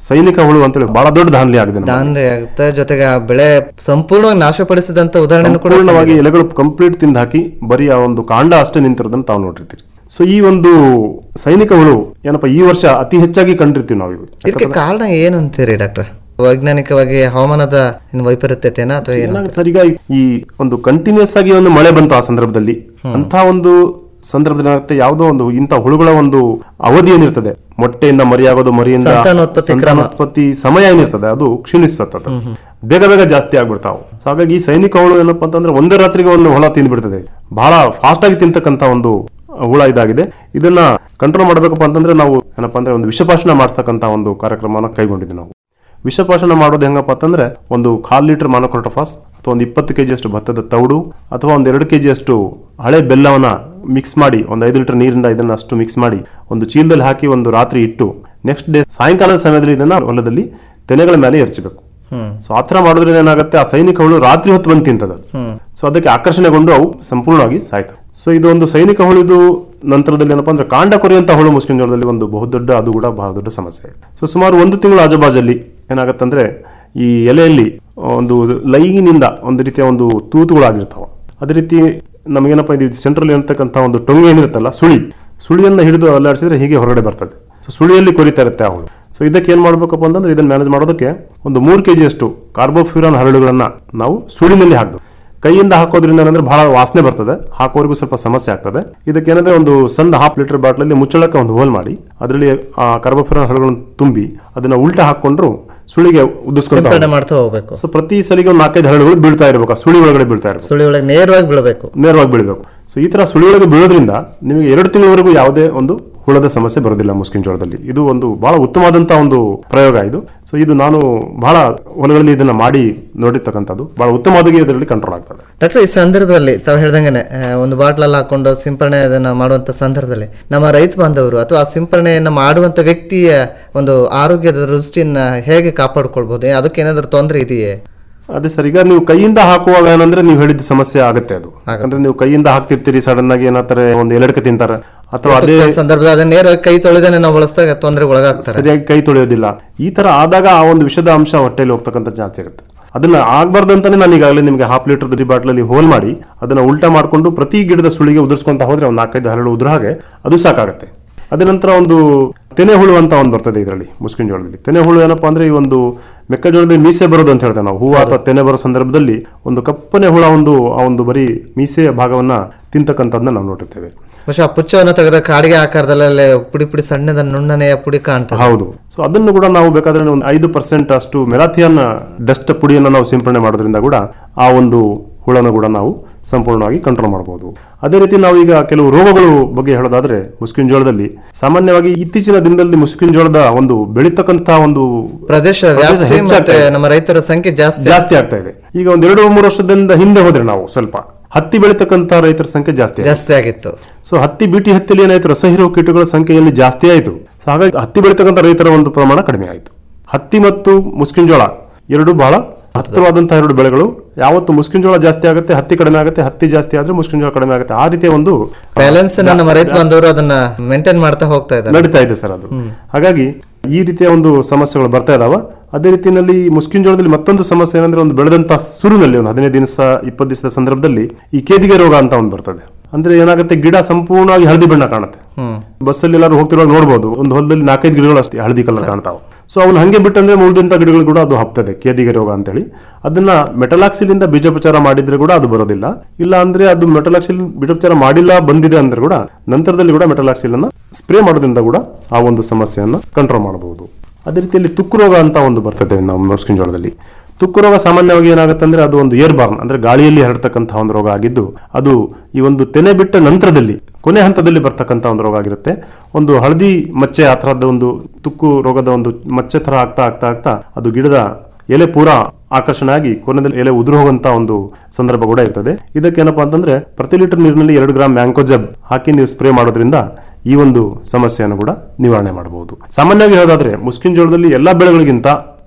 ಸೈನಿಕ ಹುಳು ಅಂತೇಳಿ ಬಹಳ ದೊಡ್ಡ ದಾನ್ಲಿ ಆಗಿದೆ ನಮ್ಮಲ್ಲಿ. ದಾನ್ರಿ ಆಗುತ್ತೆ ಜೊತೆಗೆ ಆ ಬೆಳೆ ಸಂಪೂರ್ಣವಾಗಿ ನಾಶಪಡಿಸಿದಂತ ಉದಾಹರಣೆ ಕೂಡ ಸಂಪೂರ್ಣವಾಗಿ ಎಲೆಗಳು ಕಂಪ್ಲೀಟ್ ತಿಂದು ಹಾಕಿ ಬರೀ ಆ ಒಂದು ಕಾಂಡ ಅಷ್ಟೇ ನಿಂತಿರೋದನ್ನ ತಾವು ನೋಡಿರ್ತೀರಿ ಸೊ ಈ ಒಂದು ಸೈನಿಕ ಹುಳು ಏನಪ್ಪ ಈ ವರ್ಷ ಅತಿ ಹೆಚ್ಚಾಗಿ ಕಂಡಿರ್ತೀವಿ ನಾವು ಇವು ಇದಕ್ಕೆ ಕಾರಣ ಏನು ಅಂತೀರಿ ಡಾಕ್ಟರ್ ವೈಜ್ಞಾನಿಕವಾಗಿ ಹವಾಮಾನದ ಏನು ವೈಪರೀತ್ಯತೆನಾ ಅಥವಾ ಏನು ಏನಾಗುತ್ತೆ ಸರ್ ಈಗ ಈ ಒಂದು ಕಂಟಿನ್ಯೂಸ್ ಆಗಿ ಒಂದು ಮಳೆ ಬಂತು ಆ ಸಂದರ್ಭದಲ್ಲಿ ಅಂತ ಒಂದು ಸಂದರ್ಭದಲ್ಲಿ ಏನಾಗುತ್ತೆ ಯಾವುದೋ ಒಂದು ಇಂಥ ಹುಳುಗಳ ಒಂದು ಅವಧಿ ಏನಿರ್ತದೆ ಮೊಟ್ಟೆಯಿಂದ ಮರಿಯಾಗೋದು ಮರಿಯಿಂದ ಸಂತಾನೋತ್ಪತ್ತಿ ಕ್ರಮ. ಸಂತಾನೋತ್ಪತ್ತಿ ಸಮಯ ಏನಿರ್ತದೆ ಅದು ಕ್ಷೀಣಿಸ್ತದೆ ಬೇಗ ಬೇಗ ಜಾಸ್ತಿ ಆಗ್ಬಿಡ್ತಾವ ಸೊ ಹಾಗಾಗಿ ಈ ಸೈನಿಕ ಹುಳು ಏನಪ್ಪಾ ಅಂತಂದ್ರೆ ಒಂದೇ ರಾತ್ರಿಗೆ ಒಂದು ಹೊಲ ತಿಂದ್ಬಿಡ್ತದೆ ಬಹಳ ಫಾಸ್ಟ್ ಆಗಿ ತಿಂತಕ್ಕಂತ ಒಂದು ಹುಳ ಇದಾಗಿದೆ ಇದನ್ನ ಕಂಟ್ರೋಲ್ ಮಾಡಬೇಕಪ್ಪ ಅಂತಂದ್ರೆ ನಾವು ಏನಪ್ಪಾ ಅಂದ್ರೆ ಒಂದು ವಿಷಪಾಶನ ಮಾಡ್ತಕ್ಕಂತ ಒಂದು ಕಾರ್ಯಕ್ರಮವನ್ನು ಕೈಗೊಂಡಿದ್ವಿ ನಾವು ವಿಷಪಾಶನ ಮಾಡೋದು ಹೆಂಗಪ್ಪ ಅಂತಂದ್ರೆ ಒಂದು ಕಾಲ್ ಲೀಟರ್ ಮಾನೋಕ್ರೋಟೋಫಾಸ್ ಅಥವಾ ಒಂದು ಇಪ್ಪತ್ತು ಕೆಜಿ ಅಷ್ಟು ಭತ್ತದ ತೌಡು ಅಥವಾ ಒಂದು ಎರಡು ಕೆಜಿ ಅಷ್ಟು ಹಳೆ ಬೆಲ್ಲವನ್ನ ಮಿಕ್ಸ್ ಮಾಡಿ ಒಂದು ಐದು ಲೀಟರ್ ನೀರಿಂದ ಇದನ್ನ ಅಷ್ಟು ಮಿಕ್ಸ್ ಮಾಡಿ ಒಂದು ಚೀಲದಲ್ಲಿ ಹಾಕಿ ಒಂದು ರಾತ್ರಿ ಇಟ್ಟು ನೆಕ್ಸ್ಟ್ ಡೇ ಸಾಯಂಕಾಲದ ಸಮಯದಲ್ಲಿ ಇದನ್ನ ಹೊಲದಲ್ಲಿ ತೆನೆಗಳ ಮೇಲೆ ಎರಚಬೇಕು ಸೊ ಆತರ ಮಾಡೋದ್ರಿಂದ ಏನಾಗುತ್ತೆ ಆ ಸೈನಿಕ ಹುಳು ರಾತ್ರಿ ಹೊತ್ತು ಬಂದು ತಿಂತದ ಸೊ ಅದಕ್ಕೆ ಆಕರ್ಷಣೆಗೊಂಡು ಅವು ಸಂಪೂರ್ಣವಾಗಿ ಸಾಯ್ತವೆ ಸೊ ಇದು ಒಂದು ಸೈನಿಕ ಹುಳುದು ನಂತರದಲ್ಲಿ ಏನಪ್ಪಾ ಅಂದ್ರೆ ಕಾಂಡ ಕೊರೆಯುವಂತ ಹುಳು ಮುಸ್ಲಿಂ ಜೋಳದಲ್ಲಿ ಒಂದು ಬಹುದೊಡ್ಡ ಅದು ಕೂಡ ಬಹಳ ದೊಡ್ಡ ಸಮಸ್ಯೆ ಸೊ ಸುಮಾರು ಒಂದು ತಿಂಗಳು ಆಜುಬಾಜಲ್ಲಿ ಏನಾಗತ್ತಂದ್ರೆ ಈ ಎಲೆಯಲ್ಲಿ ಒಂದು ಲೈನಿಂದ ಒಂದು ರೀತಿಯ ಒಂದು ತೂತುಗಳಾಗಿರ್ತಾವ ಅದೇ ರೀತಿ ನಮಗೇನಪ್ಪ ಇದು ಸೆಂಟ್ರಲ್ ಇರತಕ್ಕಂಥ ಒಂದು ಟೊಂಗೆ ಏನಿರುತ್ತಲ್ಲ ಸುಳಿ ಸುಳಿಯನ್ನ ಹಿಡಿದು ಅಲ್ಲಾಡಿಸಿದ್ರೆ ಹೀಗೆ ಹೊರಗಡೆ ಬರ್ತದೆ ಸೊ ಸುಳಿಯಲ್ಲಿ ಕೊರಿತಾ ಇರುತ್ತೆ ಆ ಹುಳು ಸೊ ಇದಕ್ಕೆ ಏನ್ ಮಾಡ್ಬೇಕಪ್ಪ ಅಂತಂದ್ರೆ ಇದನ್ನ ಮ್ಯಾನೇಜ್ ಮಾಡೋದಕ್ಕೆ ಒಂದು ಮೂರು ಕೆಜಿ ಅಷ್ಟು ಕಾರ್ಬೋಫ್ಯೂರಾನ್ ಹರಳುಗಳನ್ನ ನಾವು ಸುಳಿನಲ್ಲಿ ಹಾಕಬೇಕು ಕೈಯಿಂದ ಹಾಕೋದ್ರಿಂದ ಏನಂದ್ರೆ ಬಹಳ ವಾಸನೆ ಬರ್ತದೆ ಹಾಕೋರಿಗೂ ಸ್ವಲ್ಪ ಸಮಸ್ಯೆ ಆಗ್ತದೆ ಇದಕ್ಕೆ ಏನಂದ್ರೆ ಒಂದು ಸಣ್ಣ ಹಾಫ್ ಲೀಟರ್ ಬಾಟ್ಲಲ್ಲಿ ಮುಚ್ಚಳಕ್ಕೆ ಒಂದು ಹೋಲ್ ಮಾಡಿ ಅದರಲ್ಲಿ ಆ ಕಾರ್ಬೋಫ್ಯೂರಾನ್ ಹರಳುಗಳನ್ನು ತುಂಬಿ ಅದನ್ನ ಉಲ್ಟ ಹಾಕೊಂಡ್ರು ಸುಳಿಗೆ ಉದಿಸ್ಕೊಂತ ಸಿಂಪಡಣೆ ಮಾಡ್ತಾ ಹೋಗ್ಬೇಕು ಸೊ ಪ್ರತಿ ಸಲಿಗೆ ಒಂದು ನಾಲ್ಕೈದು ಹರಳುಗಳು ಬೀಳ್ತಾ ಇರಬೇಕು ಆ ಸುಳಿ ಒಳಗಡೆ ಬೀಳ್ತಾ ಇರಬೇಕು ಸುಳಿ ಒಳಗೆ ನೇರವಾಗಿ ಬೀಳಬೇಕು ನೇರವಾಗಿ ಬೀಳಬೇಕು ಸೊ ಈ ತರ ಸುಳಿ ಒಳಗೆ ಬೀಳೋದ್ರಿಂದ ನಿಮಗೆ ಎರಡು ತಿಂಗಳವರೆಗೂ ಯಾವುದೇ ಒಂದು ಹುಳದ ಸಮಸ್ಯೆ ಬರೋದಿಲ್ಲ ಮುಸ್ಕಿನ್ ಜೋಳದಲ್ಲಿ ಇದು ಒಂದು ಬಹಳ ಉತ್ತಮವಾದಂತಹ ಒಂದು ಪ್ರಯೋಗ ಇದು ಸೊ ಇದು ನಾನು ಬಹಳ ಹೊಲಗಳಲ್ಲಿ ಇದನ್ನ ಮಾಡಿ ನೋಡಿರ್ತಕ್ಕಂಥದ್ದು ಬಹಳ ಉತ್ತಮವಾಗಿ ಇದರಲ್ಲಿ ಕಂಟ್ರೋಲ್ ಆಗ್ತದೆ ಡಾಕ್ಟರ್ ಈ ಸಂದರ್ಭದಲ್ಲಿ ತಾವು ಹೇಳ್ದಂಗೆನೆ ಆ, ಒಂದು ಬಾಟ್ಲಲ್ಲಿ ಹಾಕೊಂಡು ಸಿಂಪರಣೆ ಅದನ್ನ ಮಾಡುವಂತ ಸಂದರ್ಭದಲ್ಲಿ ನಮ್ಮ ರೈತ ಬಾಂಧವರು ಅಥವಾ ಆ ಸಿಂಪರಣೆಯನ್ನ ಮಾಡುವಂತ ವ್ಯಕ್ತಿಯ ಒಂದು ಆರೋಗ್ಯದ ದೃಷ್ಟಿಯನ್ನ ಹೇಗೆ ಕಾಪಾಡ್ಕೊಳ್ಬಹುದು ಅದಕ್ಕೆ ಏನಾದ್ರೂ ತೊಂದರೆ ಇದೆಯೇ ಅದೇ ಸರ್ ಈಗ ನೀವು ಕೈಯಿಂದ ಹಾಕುವಾಗ ಏನಂದ್ರೆ ನೀವು ಹೇಳಿದ ಸಮಸ್ಯೆ ಆಗುತ್ತೆ ಅದು ಯಾಕಂದ್ರೆ ನೀವು ಕೈಯಿಂದ ಹಾಕ್ತಿರ್ತೀರಿ ಸಡನ್ ಆಗಿ ಏನಾಗ್ತಾರೆ ಒಂದು ಎಲೆಡ್ಕೆ ತಿಂತಾರೆ ಅಥವಾ ಅದೇ ಸಂದರ್ಭದಲ್ಲಿ ಅದನ್ನ ನೇರವಾಗಿ ಕೈ ತೊಳೆದೇನೆ ನಾವು ಬಳಸಿದಾಗ ತೊಂದರೆಗೆ ಒಳಗಾಗ್ತಾರೆ ಸರಿಯಾಗಿ ಕೈ ತೊಳೆಯೋದಿಲ್ಲ ಈ ತರ ಆದಾಗ ಆ ಒಂದು ವಿಷದ ಅಂಶ ಹೊಟ್ಟೆಯಲ್ಲಿ ಹೋಗ್ತಕ್ಕಂಥ ಚಾನ್ಸ್ ಇರುತ್ತೆ ಅದನ್ನ ಆಗ್ಬಾರ್ದು ಅಂತಾನೆ ನಾನು ಈಗಾಗಲೇ ನಿಮಗೆ ಹಾಫ್ ಲೀಟರ್ ದಿ ಬಾಟ್ಲಲ್ಲಿ ಹೋಲ್ ಮಾಡಿ ಅದನ್ನ ಉಲ್ಟಾ ಮಾಡ್ಕೊಂಡು ಪ್ರತಿ ಗಿಡದ ಸುಳಿಗೆ ಉದುರಿಸ್ಕೊಂತ ಹೋದ್ರೆ ಒಂದು ನಾಲ್ಕೈದು ಹರಳು ಉದ್ರ ಹಾಗೆ ಅದು ಸಾಕಾಗುತ್ತೆ ಅದ ನಂತರ ಒಂದು ತೆನೆ ಹುಳು ಅಂತ ಒಂದು ಬರ್ತದೆ ಇದರಲ್ಲಿ ಮುಸ್ಕಿನ್ ಜೋಳದಲ್ಲಿ ತೆನೆ ಹುಳು ಏನಪ್ಪಾ ಅಂದ್ರೆ ಈ ಒಂದು ಮೆಕ್ಕೆಜೋಳದಲ್ಲಿ ಮೀಸೆ ಬರೋದು ಅಂತ ಹೇಳ್ತೇವೆ ನಾವು ಹೂವು ಅಥವಾ ತೆನೆ ಬರೋ ಸಂದರ್ಭದಲ್ಲಿ ಒಂದು ಕಪ್ಪನೆ ಹುಳ ಒಂದು ಆ ಒಂದು ಬರೀ ಮೀಸೆಯ ಭಾಗವನ್ನ ತಿಂತಕ್ಕಂಥದ್ದನ್ನ ನಾವು ನೋಡಿರ್ತೇವೆ ಬಹುಶಃ ಆ ಪುಚ್ಚವನ್ನು ತೆಗೆದ ಕಾಡಿಗೆ ಆಕಾರದಲ್ಲೇ ಪುಡಿ ಪುಡಿ ಸಣ್ಣದ ನುಣ್ಣನೆಯ ಪುಡಿ ಕಾಣ್ತದೆ ಹೌದು ಸೊ ಅದನ್ನು ಕೂಡ ನಾವು ಬೇಕಾದ್ರೆ ಒಂದು ಐದು ಪರ್ಸೆಂಟ್ ಅಷ್ಟು ಮೆಲಾಥಿಯನ್ ಡಸ್ಟ್ ಪುಡಿಯನ್ನು ನಾವು ಸಿಂಪಡಣೆ ಮಾಡೋದ್ರಿಂದ ಕೂಡ ಆ ಒಂದು ಹುಳನ ಕೂಡ ನಾವು ಸಂಪೂರ್ಣವಾಗಿ ಕಂಟ್ರೋಲ್ ಮಾಡಬಹುದು ಅದೇ ರೀತಿ ನಾವು ಈಗ ಕೆಲವು ರೋಗಗಳು ಬಗ್ಗೆ ಹೇಳೋದಾದ್ರೆ ಮುಸ್ಕಿನ್ ಜೋಳದಲ್ಲಿ ಸಾಮಾನ್ಯವಾಗಿ ಇತ್ತೀಚಿನ ದಿನದಲ್ಲಿ ಮುಸ್ಕಿನ್ ಜೋಳದ ಒಂದು ಬೆಳೀತಕ್ಕಂತ ಒಂದು ಪ್ರದೇಶ ವ್ಯಾಪ್ತಿ ಹೆಚ್ಚಾಗ್ತಾ ಮತ್ತೆ ಇದೆ. ನಮ್ಮ ರೈತರ ಸಂಖ್ಯೆ ಜಾಸ್ತಿ ಜಾಸ್ತಿ ಆಗ್ತಾ ಇದೆ ಈಗ ಒಂದ್ ಎರಡು ಮೂರು ವರ್ಷದಿಂದ ಹಿಂದೆ ಹೋದ್ರೆ ನಾವು ಸ್ವಲ್ಪ ಹತ್ತಿ ಬೆಳೀತಕ್ಕಂತ ರೈತರ ಸಂಖ್ಯೆ ಜಾಸ್ತಿ ಆಗಿದೆ. ಜಾಸ್ತಿ ಆಗಿತ್ತು ಸೊ ಹತ್ತಿ ಬಿಟಿ ಹತ್ತಿಯಲ್ಲಿ ಏನಾಯ್ತು ರಸಹೀರೋ ಕೀಟಗಳ ಸಂಖ್ಯೆಯಲ್ಲಿ ಜಾಸ್ತಿ ಆಯಿತು ಸೊ ಹಾಗಾಗಿ ಹತ್ತಿ ಬೆಳೀತಕ್ಕಂಥ ರೈತರ ಒಂದು ಪ್ರಮಾಣ ಕಡಿಮೆ ಆಯಿತು ಹತ್ತಿ ಮತ್ತು ಮುಸ್ಕಿನ್ ಜೋಳ ಎರಡು ಬಹಳ ಹತ್ತಿರವಾದಂತಹ ಎರಡು ಬೆಳೆಗಳು ಯಾವತ್ತು ಮುಸ್ಕಿನ್ ಜೋಳ ಜಾಸ್ತಿ ಆಗುತ್ತೆ ಹತ್ತಿ ಕಡಿಮೆ ಆಗುತ್ತೆ ಹತ್ತಿ ಜಾಸ್ತಿ ಆದ್ರೆ ಮುಸ್ಕಿನ್ ಜೋಳ ಕಡಿಮೆ ಆಗುತ್ತೆ ಆ ರೀತಿಯ ಒಂದು ಬ್ಯಾಲೆನ್ಸ್ ನಮ್ಮ ರೈತ ಬಾಂಧವರು ಅದನ್ನ ಮೇಂಟೈನ್ ಮಾಡ್ತಾ ಹೋಗ್ತಾ ಇದ್ದಾರೆ ನಡೀತಾ ಇದೆ ಸರ್ ಅದು ಹಾಗಾಗಿ ಈ ರೀತಿಯ ಒಂದು ಸಮಸ್ಯೆಗಳು ಬರ್ತಾ ಇದಾವ ಅದೇ ರೀತಿಯಲ್ಲಿ ಮುಸ್ಕಿನ್ ಜೋಳದಲ್ಲಿ ಮತ್ತೊಂದು ಸಮಸ್ಯೆ ಏನಂದ್ರೆ ಒಂದು ಬೆಳೆದಂತ ಸುರುನಲ್ಲಿ ಒಂದು ಹದಿನೈದು ದಿವಸ ಇಪ್ಪತ್ತು ದಿವಸದ ಸಂದರ್ಭದಲ್ಲಿ ಈ ಕೇದಿಗೆ ರೋಗ ಅಂತ ಒಂದು ಬರ್ತದೆ ಅಂದ್ರೆ ಏನಾಗುತ್ತೆ ಗಿಡ ಸಂಪೂರ್ಣವಾಗಿ ಹಳದಿ ಬಣ್ಣ ಕಾಣುತ್ತೆ ಬಸ್ಸಲ್ಲಿ ಎಲ್ಲರೂ ಹೋಗ್ತಿರುವಾಗ ನೋಡ್ಬೋದು ಒಂದು ಹೊಲದಲ್ಲಿ ನಾಲ್ಕೈದು ಗಿಡಗಳು ಅಷ್ಟೇ ಹಳದಿ ಕಲರ್ ಕಾಣ್ತಾವ ಸೊ ಅವ್ನು ಹಂಗೆ ಬಿಟ್ಟಂದ್ರೆ ಉಳಿದಂತ ಗಿಡಗಳು ಕೂಡ ಅದು ಹಬ್ತದೆ ಕೇದಿಗೆ ರೋಗ ಅಂತೇಳಿ ಅದನ್ನ ಮೆಟಲಾಕ್ಸಿಲಿಂದ ಬೀಜೋಪಚಾರ ಮಾಡಿದ್ರೆ ಕೂಡ ಅದು ಬರೋದಿಲ್ಲ ಇಲ್ಲ ಅಂದ್ರೆ ಅದು ಮೆಟಲಾಕ್ಸಿಲ್ ಬೀಜೋಪಚಾರ ಮಾಡಿಲ್ಲ ಬಂದಿದೆ ಅಂದ್ರೆ ಕೂಡ ನಂತರದಲ್ಲಿ ಕೂಡ ಮೆಟಲಾಕ್ಸಿಲ್ ಅನ್ನ ಸ್ಪ್ರೇ ಮಾಡೋದ್ರಿಂದ ಕೂಡ ಆ ಒಂದು ಸಮಸ್ಯೆಯನ್ನ ಕಂಟ್ರೋಲ್ ಮಾಡಬಹುದು ಅದೇ ರೀತಿಯಲ್ಲಿ ತುಕ್ಕು ರೋಗ ಅಂತ ಒಂದು ಬರ್ತದೆ ನಮ್ಮ ಮುಸ್ಕಿನ್ ಜೋಳದಲ್ಲಿ ತುಕ್ಕು ರೋಗ ಸಾಮಾನ್ಯವಾಗಿ ಏನಾಗುತ್ತೆ ಅಂದ್ರೆ ಅದು ಒಂದು ಏರ್ ಬಾರ್ನ್ ಅಂದ್ರೆ ಗಾಳಿಯಲ್ಲಿ ಹರಡ್ತಕ್ಕಂತಹ ಒಂದು ರೋಗ ಆಗಿದ್ದು ಅದು ಈ ಒಂದು ತೆನೆ ಬಿಟ್ಟ ನಂತರದಲ್ಲಿ ಕೊನೆ ಹಂತದಲ್ಲಿ ಬರ್ತಕ್ಕಂಥ ಒಂದು ರೋಗ ಆಗಿರುತ್ತೆ ಒಂದು ಹಳದಿ ಮಚ್ಚೆ ಆ ತರಹದ ಒಂದು ತುಕ್ಕು ರೋಗದ ಒಂದು ಮಚ್ಚೆ ತರ ಆಗ್ತಾ ಆಗ್ತಾ ಆಗ್ತಾ ಅದು ಗಿಡದ ಎಲೆ ಪೂರಾ ಆಕರ್ಷಣೆ ಆಗಿ ಕೊನೆಯಲ್ಲಿ ಎಲೆ ಉದುರು ಹೋಗುವಂತ ಒಂದು ಸಂದರ್ಭ ಕೂಡ ಇರ್ತದೆ ಇದಕ್ಕೆ ಏನಪ್ಪಾ ಅಂತಂದ್ರೆ ಪ್ರತಿ ಲೀಟರ್ ನೀರಿನಲ್ಲಿ ಎರಡು ಗ್ರಾಮ್ ಮ್ಯಾಂಕೋಜಬ್ ಹಾಕಿ ನೀವು ಸ್ಪ್ರೇ ಮಾಡೋದ್ರಿಂದ ಈ ಒಂದು ಸಮಸ್ಯೆಯನ್ನು ಕೂಡ ನಿವಾರಣೆ ಮಾಡಬಹುದು ಸಾಮಾನ್ಯವಾಗಿ ಹೇಳೋದಾದ್ರೆ ಮುಸ್ಕಿನ್ ಜೋಳದಲ್ಲಿ ಎಲ್ಲಾ ಬೆಳೆಗಳಿಗಿಂತ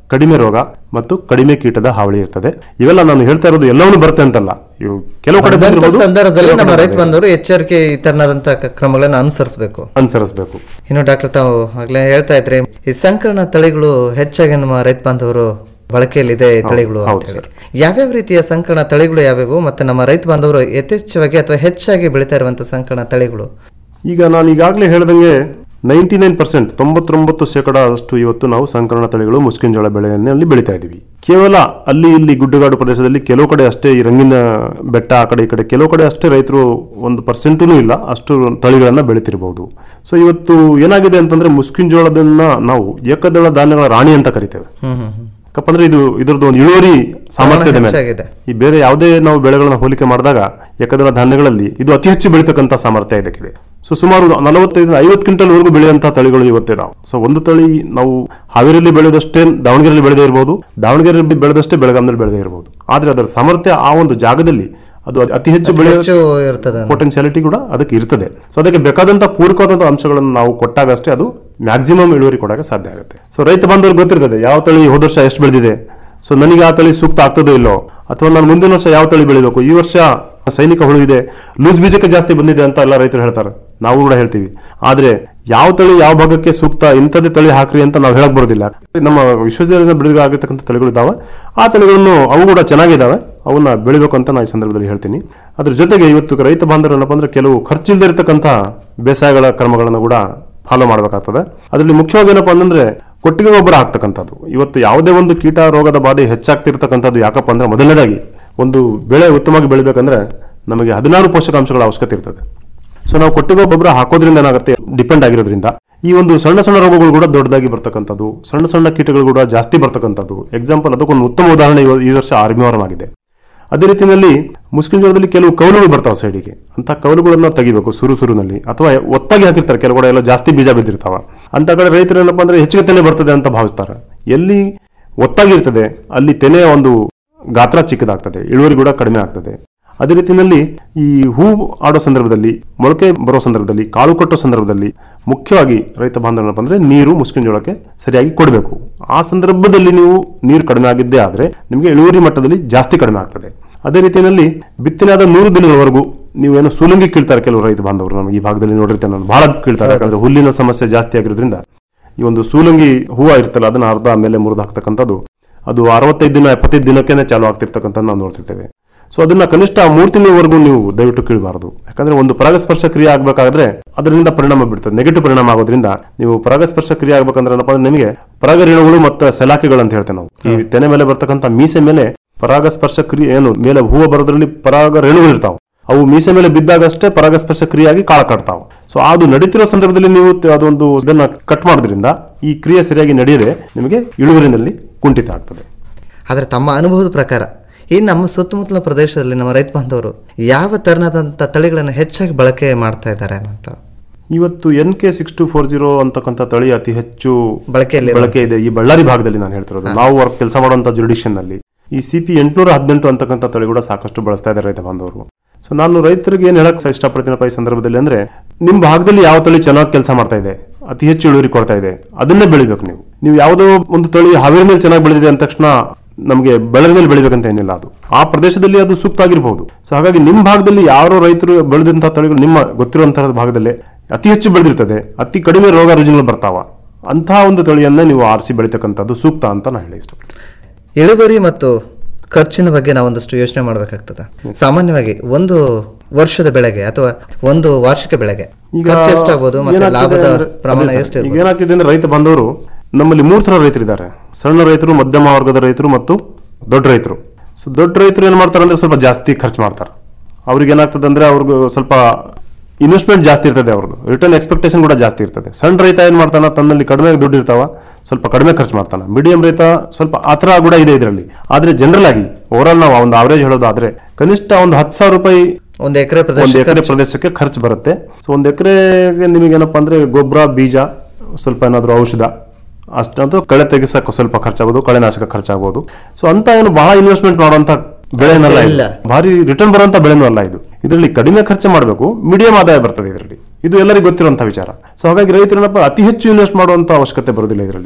ಕಡಿಮೆ ರೋಗ ಮತ್ತು ಕಡಿಮೆ ಕೀಟದ ಹಾವಳಿ ಇರ್ತದೆ ಇವೆಲ್ಲ ನಾನು ಹೇಳ್ತಾ ಇರೋದು ಎಲ್ಲವನ್ನೂ ಬರುತ್ತೆ ಅಂತಲ್ಲ ಇವು ಕೆಲವು ಕಡೆ ಬಂದಂತ ಬಂದಿರ್ಬೋದು, ಸಂದರ್ಭದಲ್ಲಿ ಕೆಲವು ನಮ್ಮ ಕಡೆ ರೈತ ಬಂದಿಲ್ಲ. ಬಂದವರು ಎಚ್ಚರಿಕೆ ಈ ತರನಾದಂತ ಕ್ರಮಗಳನ್ನು ಅನುಸರಿಸಬೇಕು ಅನುಸರಿಸಬೇಕು ಇನ್ನು ಡಾಕ್ಟರ್ ತಾವು ಆಗ್ಲೇ ಹೇಳ್ತಾ ಇದ್ರಿ ಈ ಸಂಕರಣ ತಳಿಗಳು ಹೆಚ್ಚಾಗಿ ನಮ್ಮ ರೈತ ಬಾಂಧವರು ಬಳಕೆಯಲ್ಲಿದೆ ಈ ತಳಿಗಳು ಅಂತ ಹೌದು ಹೇಳಿ ಯಾವ್ಯಾವ ರೀತಿಯ ಸಂಕರಣ ತಳಿಗಳು ಯಾವ್ಯಾವು ಮತ್ತೆ ನಮ್ಮ ರೈತ ಬಾಂಧವರು ಯಥೇಚ್ಛವಾಗಿ ಅಥವಾ ಹೆಚ್ಚಾಗಿ ಬೆಳೀತಾ ಇರುವಂತ ಸಂಕರಣ ತಳಿಗಳು ಈಗ ನಾನು ಈಗಾಗಲೇ ಹೇಳ್ದಂಗೆ ನೈಂಟಿ ನೈನ್ ಪರ್ಸೆಂಟ್ ತೊಂಬತ್ತೊಂಬತ್ತು ಶೇಕಡ ಅಷ್ಟು ಇವತ್ತು ನಾವು ಸಂಕರಣ ತಳಿಗಳು ಮುಸ್ಕಿನ ಜೋಳ ಬೆಳೆಯಲ್ಲಿ ಬೆಳೀತಾ ಇದ್ದೀವಿ ಕೇವಲ ಅಲ್ಲಿ ಇಲ್ಲಿ ಗುಡ್ಡಗಾಡು ಪ್ರದೇಶದಲ್ಲಿ ಕೆಲವು ಕಡೆ ಅಷ್ಟೇ ಈ ರಂಗಿನ ಬೆಟ್ಟ ಆ ಕಡೆ ಈ ಕಡೆ ಕೆಲವು ಕಡೆ ಅಷ್ಟೇ ರೈತರು ಒಂದು ಪರ್ಸೆಂಟೂ ಇಲ್ಲ ಅಷ್ಟು ತಳಿಗಳನ್ನ ಬೆಳಿತಿರಬಹುದು ಸೊ ಇವತ್ತು ಏನಾಗಿದೆ ಅಂತಂದ್ರೆ ಮುಸ್ಕಿನ ಜೋಳದನ್ನ ನಾವು ಏಕದಳ ಧಾನ್ಯಗಳ ರಾಣಿ ಅಂತ ಕರಿತೇವೆ ಹ್ಮ್ ಹ್ಮ್ ಹ್ಮ್. ಯಾಕಂದ್ರೆ ಇದು ಇದರದ್ದು ಒಂದು ಇಳುವರಿ ಸಾಮರ್ಥ್ಯದ ಮೇಲೆ ಹೆಚ್ಚಾಗಿದೆ. ಈ ಬೇರೆ ಯಾವುದೇ ನಾವು ಬೆಳೆಗಳನ್ನ ಹೋಲಿಕೆ ಮಾಡಿದಾಗ ಏಕದಳ ಧಾನ್ಯಗಳಲ್ಲಿ ಇದು ಅತಿ ಹೆಚ್ಚು ಬೆಳೀತಕ್ಕಂಥ ಸಾಮರ್ಥ್ಯ ಇದಕ್ಕಿದೆ ಸೊ ಸುಮಾರು ನಲವತ್ತೈದು ಐವತ್ತು ಕ್ವಿಂಟಲ್ ವರೆಗೂ ಬೆಳೆಯುವಂತಹ ತಳಿಗಳು ಇವತ್ತಿದಾವೆ ಸೊ ಒಂದು ತಳಿ ನಾವು ಹಾವೇರಿಯಲ್ಲಿ ಬೆಳೆದಷ್ಟೇ ದಾವಣಗೆರೆಯಲ್ಲಿ ಬೆಳೆದೇ ಇರಬಹುದು ದಾವಣಗೆರೆಯಲ್ಲಿ ಬೆಳೆದಷ್ಟೇ ಬೆಳಗಾಂನಲ್ಲಿ ಬೆಳೆದೇ ಇರಬಹುದು ಆದ್ರೆ ಅದರ ಸಾಮರ್ಥ್ಯ ಆ ಒಂದು ಜಾಗದಲ್ಲಿ ಅದು ಅತಿ ಹೆಚ್ಚು ಬೆಳೆಯ ಹೆಚ್ಚು ಇರ್ತದೆ ಪೊಟೆನ್ಶಿಯಾಲಿಟಿ ಕೂಡ ಅದಕ್ಕೆ ಇರ್ತದೆ ಸೊ ಅದಕ್ಕೆ ಬೇಕಾದಂತ ಪೂರಕವಾದಂತ ಅಂಶಗಳನ್ನು ನಾವು ಕೊಟ್ಟಾಗ ಅಷ್ಟೇ ಅದು ಮ್ಯಾಕ್ಸಿಮಮ್ ಇಳುವರಿ ಕೊಡಕ್ಕೆ ಸಾಧ್ಯ ಆಗುತ್ತೆ ಸೊ ರೈತ ಬಾಂಧವ್ರಿಗೆ ಗೊತ್ತಿರ್ತದೆ ಯಾವ ತಳಿ ಹೋದ ವರ್ಷ ಎಷ್ಟು ಬೆಳೆದಿದೆ ಸೊ ನನಗೆ ಆ ತಳಿ ಸೂಕ್ತ ಆಗ್ತದೋ ಇಲ್ಲೋ ಅಥವಾ ನಾನು ಮುಂದಿನ ವರ್ಷ ಯಾವ ತಳಿ ಬೆಳಿಬೇಕು ಈ ವರ್ಷ ಸೈನಿಕ ಹುಳು ಇದೆ ಲೂಸ್ ಬೀಜಕ್ಕೆ ಜಾಸ್ತಿ ಬಂದಿದೆ ಅಂತ ಎಲ್ಲ ರೈತರು ಹೇಳ್ತಾರೆ ನಾವು ಕೂಡ ಹೇಳ್ತೀವಿ ಆದ್ರೆ ಯಾವ ತಳಿ ಯಾವ ಭಾಗಕ್ಕೆ ಸೂಕ್ತ ಇಂಥದ್ದೇ ತಳಿ ಹಾಕ್ರಿ ಅಂತ ನಾವು ಹೇಳಕ್ ಬರೋದಿಲ್ಲ ನಮ್ಮ ವಿಶ್ವವಿದ್ಯಾಲಯದ ಬಿಡುಗಡೆ ಆಗಿರ್ತಕ್ಕಂಥ ತಳಿಗಳು ಇದಾವೆ ಆ ತಳಿಗಳನ್ನು ಅವು ಕೂಡ ಚೆನ್ನಾಗಿದ್ದಾವೆ ಅವನ್ನ ಬೆಳಿಬೇಕು ಅಂತ ನಾನು ಈ ಸಂದರ್ಭದಲ್ಲಿ ಹೇಳ್ತೀನಿ ಅದ್ರ ಜೊತೆಗೆ ಇವತ್ತು ರೈತ ಬಾಂಧವರು ಏನಪ್ಪ ಅಂದ್ರೆ ಕೆಲವು ಖರ್ಚಿಲ್ದೇ ಇರತಕ್ಕಂಥ ಬೇಸಾಯಗಳ ಕ್ರಮಗಳನ್ನು ಕೂಡ ಫಾಲೋ ಮಾಡಬೇಕಾಗ್ತದೆ ಅದರಲ್ಲಿ ಮುಖ್ಯವಾಗಿ ಏನಪ್ಪಾ ಅಂತಂದ್ರೆ ಕೊಟ್ಟಿಗೆ ಗೊಬ್ಬರ ಹಾಕ್ತಕ್ಕಂಥದ್ದು ಇವತ್ತು ಯಾವುದೇ ಒಂದು ಕೀಟ ರೋಗದ ಬಾಧೆ ಹೆಚ್ಚಾಗ್ತಿರ್ತಕ್ಕಂಥದ್ದು ಯಾಕಪ್ಪ ಅಂದ್ರೆ ಮೊದಲನೇದಾಗಿ ಒಂದು ಬೆಳೆ ಉತ್ತಮವಾಗಿ ಬೆಳಿಬೇಕಂದ್ರೆ ನಮಗೆ ಹದಿನಾರು ಪೋಷಕಾಂಶಗಳ ಅವಶ್ಯಕತೆ ಇರ್ತದೆ ಸೊ ನಾವು ಕೊಟ್ಟಿಗೆ ಗೊಬ್ಬರ ಹಾಕೋದ್ರಿಂದ ಏನಾಗುತ್ತೆ ಡಿಪೆಂಡ್ ಆಗಿರೋದ್ರಿಂದ ಈ ಒಂದು ಸಣ್ಣ ಸಣ್ಣ ರೋಗಗಳು ಕೂಡ ದೊಡ್ಡದಾಗಿ ಬರ್ತಕ್ಕಂಥದ್ದು ಸಣ್ಣ ಸಣ್ಣ ಕೀಟಗಳು ಕೂಡ ಜಾಸ್ತಿ ಬರ್ತಕ್ಕಂಥದ್ದು ಎಕ್ಸಾಂಪಲ್ ಅದಕ್ಕೊಂದು ಉತ್ತಮ ಉದಾಹರಣೆ ಇವ- ಈ ವರ್ಷ ಆರ್ಮಿವರಂ ಆಗಿದೆ ಅದೇ ರೀತಿಯಲ್ಲಿ ಮುಸ್ಕಿನ ಜೋಳದಲ್ಲಿ ಕೆಲವು ಕೌಲುಗಳು ಬರ್ತಾವೆ ಸೈಡಿಗೆ ಅಂತ ಕೌಲುಗಳನ್ನ ತೆಗಿಬೇಕು ಸುರು ಸುರುನಲ್ಲಿ ಅಥವಾ ಒತ್ತಾಗಿ ಹಾಕಿರ್ತಾರೆ ಕೆಲವು ಕಡೆ ಎಲ್ಲ ಜಾಸ್ತಿ ಬೀಜ ಬಿದ್ದಿರ್ತಾವ ಅಂತ ಕಡೆ ರೈತರು ಏನಪ್ಪಾ ಅಂದ್ರೆ ಹೆಚ್ಚಿಗೆ ತೆನೆ ಬರ್ತದೆ ಅಂತ ಭಾವಿಸ್ತಾರೆ ಎಲ್ಲಿ ಒತ್ತಾಗಿರ್ತದೆ ಅಲ್ಲಿ ತೆನೆಯ ಒಂದು ಗಾತ್ರ ಚಿಕ್ಕದಾಗ್ತದೆ ಇಳುವರಿ ಕೂಡ ಕಡಿಮೆ ಆಗ್ತದೆ ಅದೇ ರೀತಿಯಲ್ಲಿ ಈ ಹೂ ಆಡೋ ಸಂದರ್ಭದಲ್ಲಿ ಮೊಳಕೆ ಬರೋ ಸಂದರ್ಭದಲ್ಲಿ ಕಾಳು ಕಟ್ಟೋ ಸಂದರ್ಭದಲ್ಲಿ ಮುಖ್ಯವಾಗಿ ರೈತ ಬಾಂಧವನಪ್ಪ ಅಂದ್ರೆ ನೀರು ಮುಸ್ಕಿನ ಜೋಳಕ್ಕೆ ಸರಿಯಾಗಿ ಕೊಡಬೇಕು ಆ ಸಂದರ್ಭದಲ್ಲಿ ನೀವು ನೀರು ಕಡಿಮೆ ಆಗಿದ್ದೇ ಆದ್ರೆ ನಿಮಗೆ ಇಳುವರಿ ಮಟ್ಟದಲ್ಲಿ ಜಾಸ್ತಿ ಕಡಿಮೆ ಆಗ್ತದೆ ಅದೇ ರೀತಿಯಲ್ಲಿ ಬಿತ್ತನೆಯಾದ ನೂರು ದಿನಗಳವರೆಗೂ ನೀವೇನು ಸೂಲಂಗಿ ಕೀಳ್ತಾರೆ ಕೆಲವು ರೈತ ಬಾಂಧವರು ನಮಗೆ ಈ ಭಾಗದಲ್ಲಿ ನೋಡಿರ್ತೇನೆ ನಾನು ಬಹಳ ಕೀಳ್ತಾರೆ ಯಾಕಂದ್ರೆ ಹುಲ್ಲಿನ ಸಮಸ್ಯೆ ಜಾಸ್ತಿ ಆಗಿರೋದ್ರಿಂದ ಈ ಒಂದು ಸೂಲಂಗಿ ಹೂವು ಇರ್ತಲ್ಲ ಅದನ್ನ ಅರ್ಧ ಮೇಲೆ ಮುರಿದು ಹಾಕ್ತಕ್ಕಂಥದ್ದು ಅದು ಅರವತ್ತೈದು ದಿನ ಎಪ್ಪತ್ತೈದು ದಿನಕ್ಕೇನೆ ಚಾಲು ಆಗ್ತಿರ್ತಕ್ಕಂಥ ನಾವು ನೋಡ್ತಿರ್ತೇವೆ ಸೊ ಅದನ್ನ ಕನಿಷ್ಠ ಮೂರು ತಿಂಗಳವರೆಗೂ ನೀವು ದಯವಿಟ್ಟು ಕೀಳಬಾರದು ಯಾಕಂದ್ರೆ ಒಂದು ಪರಾಗಸ್ಪರ್ಶ ಕ್ರಿಯೆ ಆಗ್ಬೇಕಾದ್ರೆ ಅದರಿಂದ ಪರಿಣಾಮ ಬೀಳ್ತದೆ ನೆಗೆಟಿವ್ ಪರಿಣಾಮ ಆಗೋದ್ರಿಂದ ನೀವು ಪರಾಗಸ್ಪರ್ಶ ಕ್ರಿಯೆ ಆಗ್ಬೇಕಂದ್ರೆ ಏನಪ್ಪಾ ಅಂದ್ರೆ ನಿಮಗೆ ಪರಾಗರೇಣುಗಳು ಮತ್ತು ಸೆಲಾಕಿಗಳು ಅಂತ ಹೇಳ್ತೇವೆ ನಾವು ಈ ತೆನೆ ಮೇಲೆ ಬರ್ತಕ್ಕಂಥ ಮೀಸೆ ಮೇಲೆ ಪರಾಗಸ್ಪರ್ಶ ಕ್ರಿಯೆ ಏನು ಮೇಲೆ ಹೂವು ಬರೋದ್ರಲ್ಲಿ ಪರಾಗ ರೇಣುಗಳು ಇರ್ತಾವೆ ಅವು ಮೀಸೆ ಮೇಲೆ ಬಿದ್ದಾಗಷ್ಟೇ ಪರಾಗಸ್ಪರ್ಶ ಕ್ರಿಯೆಯಾಗಿ ಕಾಳ ಕಟ್ತಾವ ಸೊ ಅದು ನಡೀತಿರೋ ಸಂದರ್ಭದಲ್ಲಿ ನೀವು ತ- ಅದೊಂದು ಇದನ್ನ ಕಟ್ ಮಾಡೋದ್ರಿಂದ ಈ ಕ್ರಿಯೆ ಸರಿಯಾಗಿ ನಡೆಯದೆ ನಿಮಗೆ ಇಳುವರಿನಲ್ಲಿ ಕುಂಠಿತ ಆಗ್ತದೆ ಆದ್ರೆ ತಮ್ಮ ಅನುಭವದ ಪ್ರಕಾರ ಈ ನಮ್ಮ ಸುತ್ತಮುತ್ತಲ ಪ್ರದೇಶದಲ್ಲಿ ನಮ್ಮ ರೈತ ಬಾಂಧವರು ಯಾವ ತರನಾದಂಥ ತಳಿಗಳನ್ನು ಹೆಚ್ಚಾಗಿ ಬಳಕೆ ಮಾಡ್ತಾ ಇದ್ದಾರೆ ಅಂತ ಇವತ್ತು N K six two four zero ಅಂತಕ್ಕಂಥ ತಳಿ ಅತಿ ಹೆಚ್ಚು ಬಳಕೆಯಲ್ಲಿ ಬಳಕೆ ಇದೆ ಈ ಬಳ್ಳಾರಿ ಭಾಗದಲ್ಲಿ ನಾನು ಹೇಳ್ತಿರೋದು ನಾವು ವರ್ಕ್ ಕೆಲಸ ಮಾಡುವಂತ ಜುಡಿಷನ್ ನಲ್ಲಿ ಈ ಸಿ ಪಿ ಎಂಟುನೂರ ಹದಿನೆಂಟು ಅಂತಕ್ಕಂಥ ತಳಿ ಕೂಡ ಸಾಕಷ್ಟು ಬಳಸ್ತಾ ಇದ್ದಾರೆ ರೈತ ಬಾಂಧವರು ಸೊ ನಾನು ರೈತರಿಗೆ ಏನ್ ಹೇಳಕ್ ಇಷ್ಟಪಡ್ತೀನಪ್ಪ ಈ ಸಂದರ್ಭದಲ್ಲಿ ಅಂದ್ರೆ ನಿಮ್ ಭಾಗದಲ್ಲಿ ಯಾವ ತಳಿ ಚೆನ್ನಾಗಿ ಕೆಲಸ ಮಾಡ್ತಾ ಇದೆ ಅತಿ ಹೆಚ್ಚು ಇಳುವರಿ ಕೊಡ್ತಾ ಇದೆ ಅದನ್ನೇ ಬೆಳಿಬೇಕು ನೀವು ನೀವು ಯಾವುದೋ ಒಂದು ತಳಿ ಹಾವೇರಿನಲ್ಲಿ ಚೆನ್ನಾಗಿ ಬೆಳೆದಿದೆ ಅಂದ ತಕ್ಷಣ ನಮಗೆ ಬಳ್ಳಾರಿನಲ್ಲಿ ಬೆಳಿಬೇಕಂತ ಏನಿಲ್ಲ ಅದು ಆ ಪ್ರದೇಶದಲ್ಲಿ ಅದು ಸೂಕ್ತ ಆಗಿರಬಹುದು ಸೊ ಹಾಗಾಗಿ ನಿಮ್ಮ ಭಾಗದಲ್ಲಿ ಯಾರೋ ರೈತರು ಬೆಳೆದಂತಹ ತಳಿಗಳು ನಿಮ್ಮ ಗೊತ್ತಿರುವಂತಹ ಭಾಗದಲ್ಲಿ ಅತಿ ಹೆಚ್ಚು ಬೆಳೆದಿರ್ತದೆ ಅತಿ ಕಡಿಮೆ ರೋಗ ರುಜಿನಗಳು ಬರ್ತಾವ ಅಂತಹ ಒಂದು ತಳಿಯನ್ನ ನೀವು ಆರಿಸಿ ಬೆಳಿತಕ್ಕಂಥದ್ದು ಸೂಕ್ತ ಅಂತ ನಾನು ಹೇಳಿ ಇಷ್ಟಪಡ್ತೀನಿ ಇಳುವರಿ ಮತ್ತು ಖರ್ಚಿನ ಬಗ್ಗೆ ನಾವು ಒಂದಷ್ಟು ಯೋಚನೆ ಮಾಡಬೇಕಾಗ್ತದೆ ಸಾಮಾನ್ಯವಾಗಿ ಒಂದು ವರ್ಷದ ಬೆಳೆಗೆ ಅಥವಾ ಒಂದು ವಾರ್ಷಿಕ ಬೆಳೆಗೆ ಖರ್ಚು ಎಷ್ಟಾಗ್ಬೋದು ಮತ್ತೆ ಏನಾಗ್ತಿದೆ ಲಾಭದ ಅಂದ್ರೆ- ಪ್ರಮಾಣ ಅದೇ ಸರ್, ಎಷ್ಟು ಈಗ ಏನಾಗ್ತಿದೆ ಅಂದ್ರೆ ರೈತ ಬಂದವರು ನಮ್ಮಲ್ಲಿ ಮೂರು ತರ ರೈತರಿದ್ದಾರೆ ಸಣ್ಣ ರೈತರು ಮಧ್ಯಮ ವರ್ಗದ ರೈತರು ಮತ್ತು ದೊಡ್ಡ ರೈತರು ಸೊ ದೊಡ್ಡ ರೈತರು ಏನ್ ಮಾಡ್ತಾರೆ ಅಂದ್ರೆ ಸ್ವಲ್ಪ ಜಾಸ್ತಿ ಖರ್ಚು ಮಾಡ್ತಾರೆ ಅವ್ರಿಗೆ ಏನಾಗ್ತದೆ ಅಂದ್ರೆ ಅವ್ರಿಗೆ ಸ್ವಲ್ಪ ಇನ್ವೆಸ್ಟ್ಮೆಂಟ್ ಜಾಸ್ತಿ ಇರ್ತದೆ ಅವ್ರದ್ದು ರಿಟರ್ನ್ ಎಕ್ಸ್ಪೆಕ್ಟೇಷನ್ ಕೂಡ ಜಾಸ್ತಿ ಇರ್ತದೆ ಸಣ್ಣ ರೈತ ಏನ್ ಮಾಡ್ತಾನ ತನ್ನಲ್ಲಿ ಕಡಿಮೆ ದುಡ್ಡು ಇರ್ತಾವ ಸ್ವಲ್ಪ ಕಡಿಮೆ ಖರ್ಚು ಮಾಡ್ತಾನೆ ಮೀಡಿಯಂ ರೈತ ಸ್ವಲ್ಪ ಆ ಥರ ಕೂಡ ಇದೆ ಇದರಲ್ಲಿ ಆದ್ರೆ ಜನರಲ್ ಆಗಿ ಓವರಾಲ್ ನಾವು ಒಂದು ಅವರೇಜ್ ಹೇಳೋದಾದ್ರೆ ಕನಿಷ್ಠ ಒಂದು ಹತ್ತು ಸಾವಿರ ರೂಪಾಯಿ ಒಂದು ಎಕರೆ ಒಂದು ಪ್ರದೇಶ ಎಕರೆ ಪ್ರದೇಶಕ್ಕೆ ಖರ್ಚು ಬರುತ್ತೆ ಸೊ ಒಂದು ಎಕರೆಗೆ ನಿಮಗೆ ಏನಪ್ಪಾ ಅಂದ್ರೆ ಗೊಬ್ಬರ ಬೀಜ ಸ್ವಲ್ಪ ಏನಾದ್ರು ಔಷಧ ಅಷ್ಟಂತೂ ಕಳೆ ತೆಗಿಸಕ್ಕೆ ಸ್ವಲ್ಪ ಖರ್ಚಾಗೋದು ಕಳೆನಾಶಕ ಖರ್ಚಾಗಬಹುದು ಸೊ ಅಂತ ಏನು ಬಹಳ ಇನ್ವೆಸ್ಟ್ಮೆಂಟ್ ಮಾಡುವಂತ ಬೆಳೆನಲ್ಲ ಇಲ್ಲ. ಇದು ಭಾರಿ ರಿಟರ್ನ್ ಬರುವಂತ ಬೆಳೆನೂ ಅಲ್ಲ ಇದು ಇದರಲ್ಲಿ ಕಡಿಮೆ ಖರ್ಚು ಮಾಡಬೇಕು ಮೀಡಿಯಂ ಆದಾಯ ಬರ್ತದೆ ಇದರಲ್ಲಿ ಇದು ಎಲ್ಲರಿಗೂ ಗೊತ್ತಿರುವಂತ ವಿಚಾರ ಸೊ ಹಾಗಾಗಿ ರೈತರು ಏನಪ್ಪ ಅತಿ ಹೆಚ್ಚು ಇನ್ವೆಸ್ಟ್ ಮಾಡುವಂತ ಅವಶ್ಯಕತೆ ಬರೋದಿಲ್ಲ ಇದರಲ್ಲಿ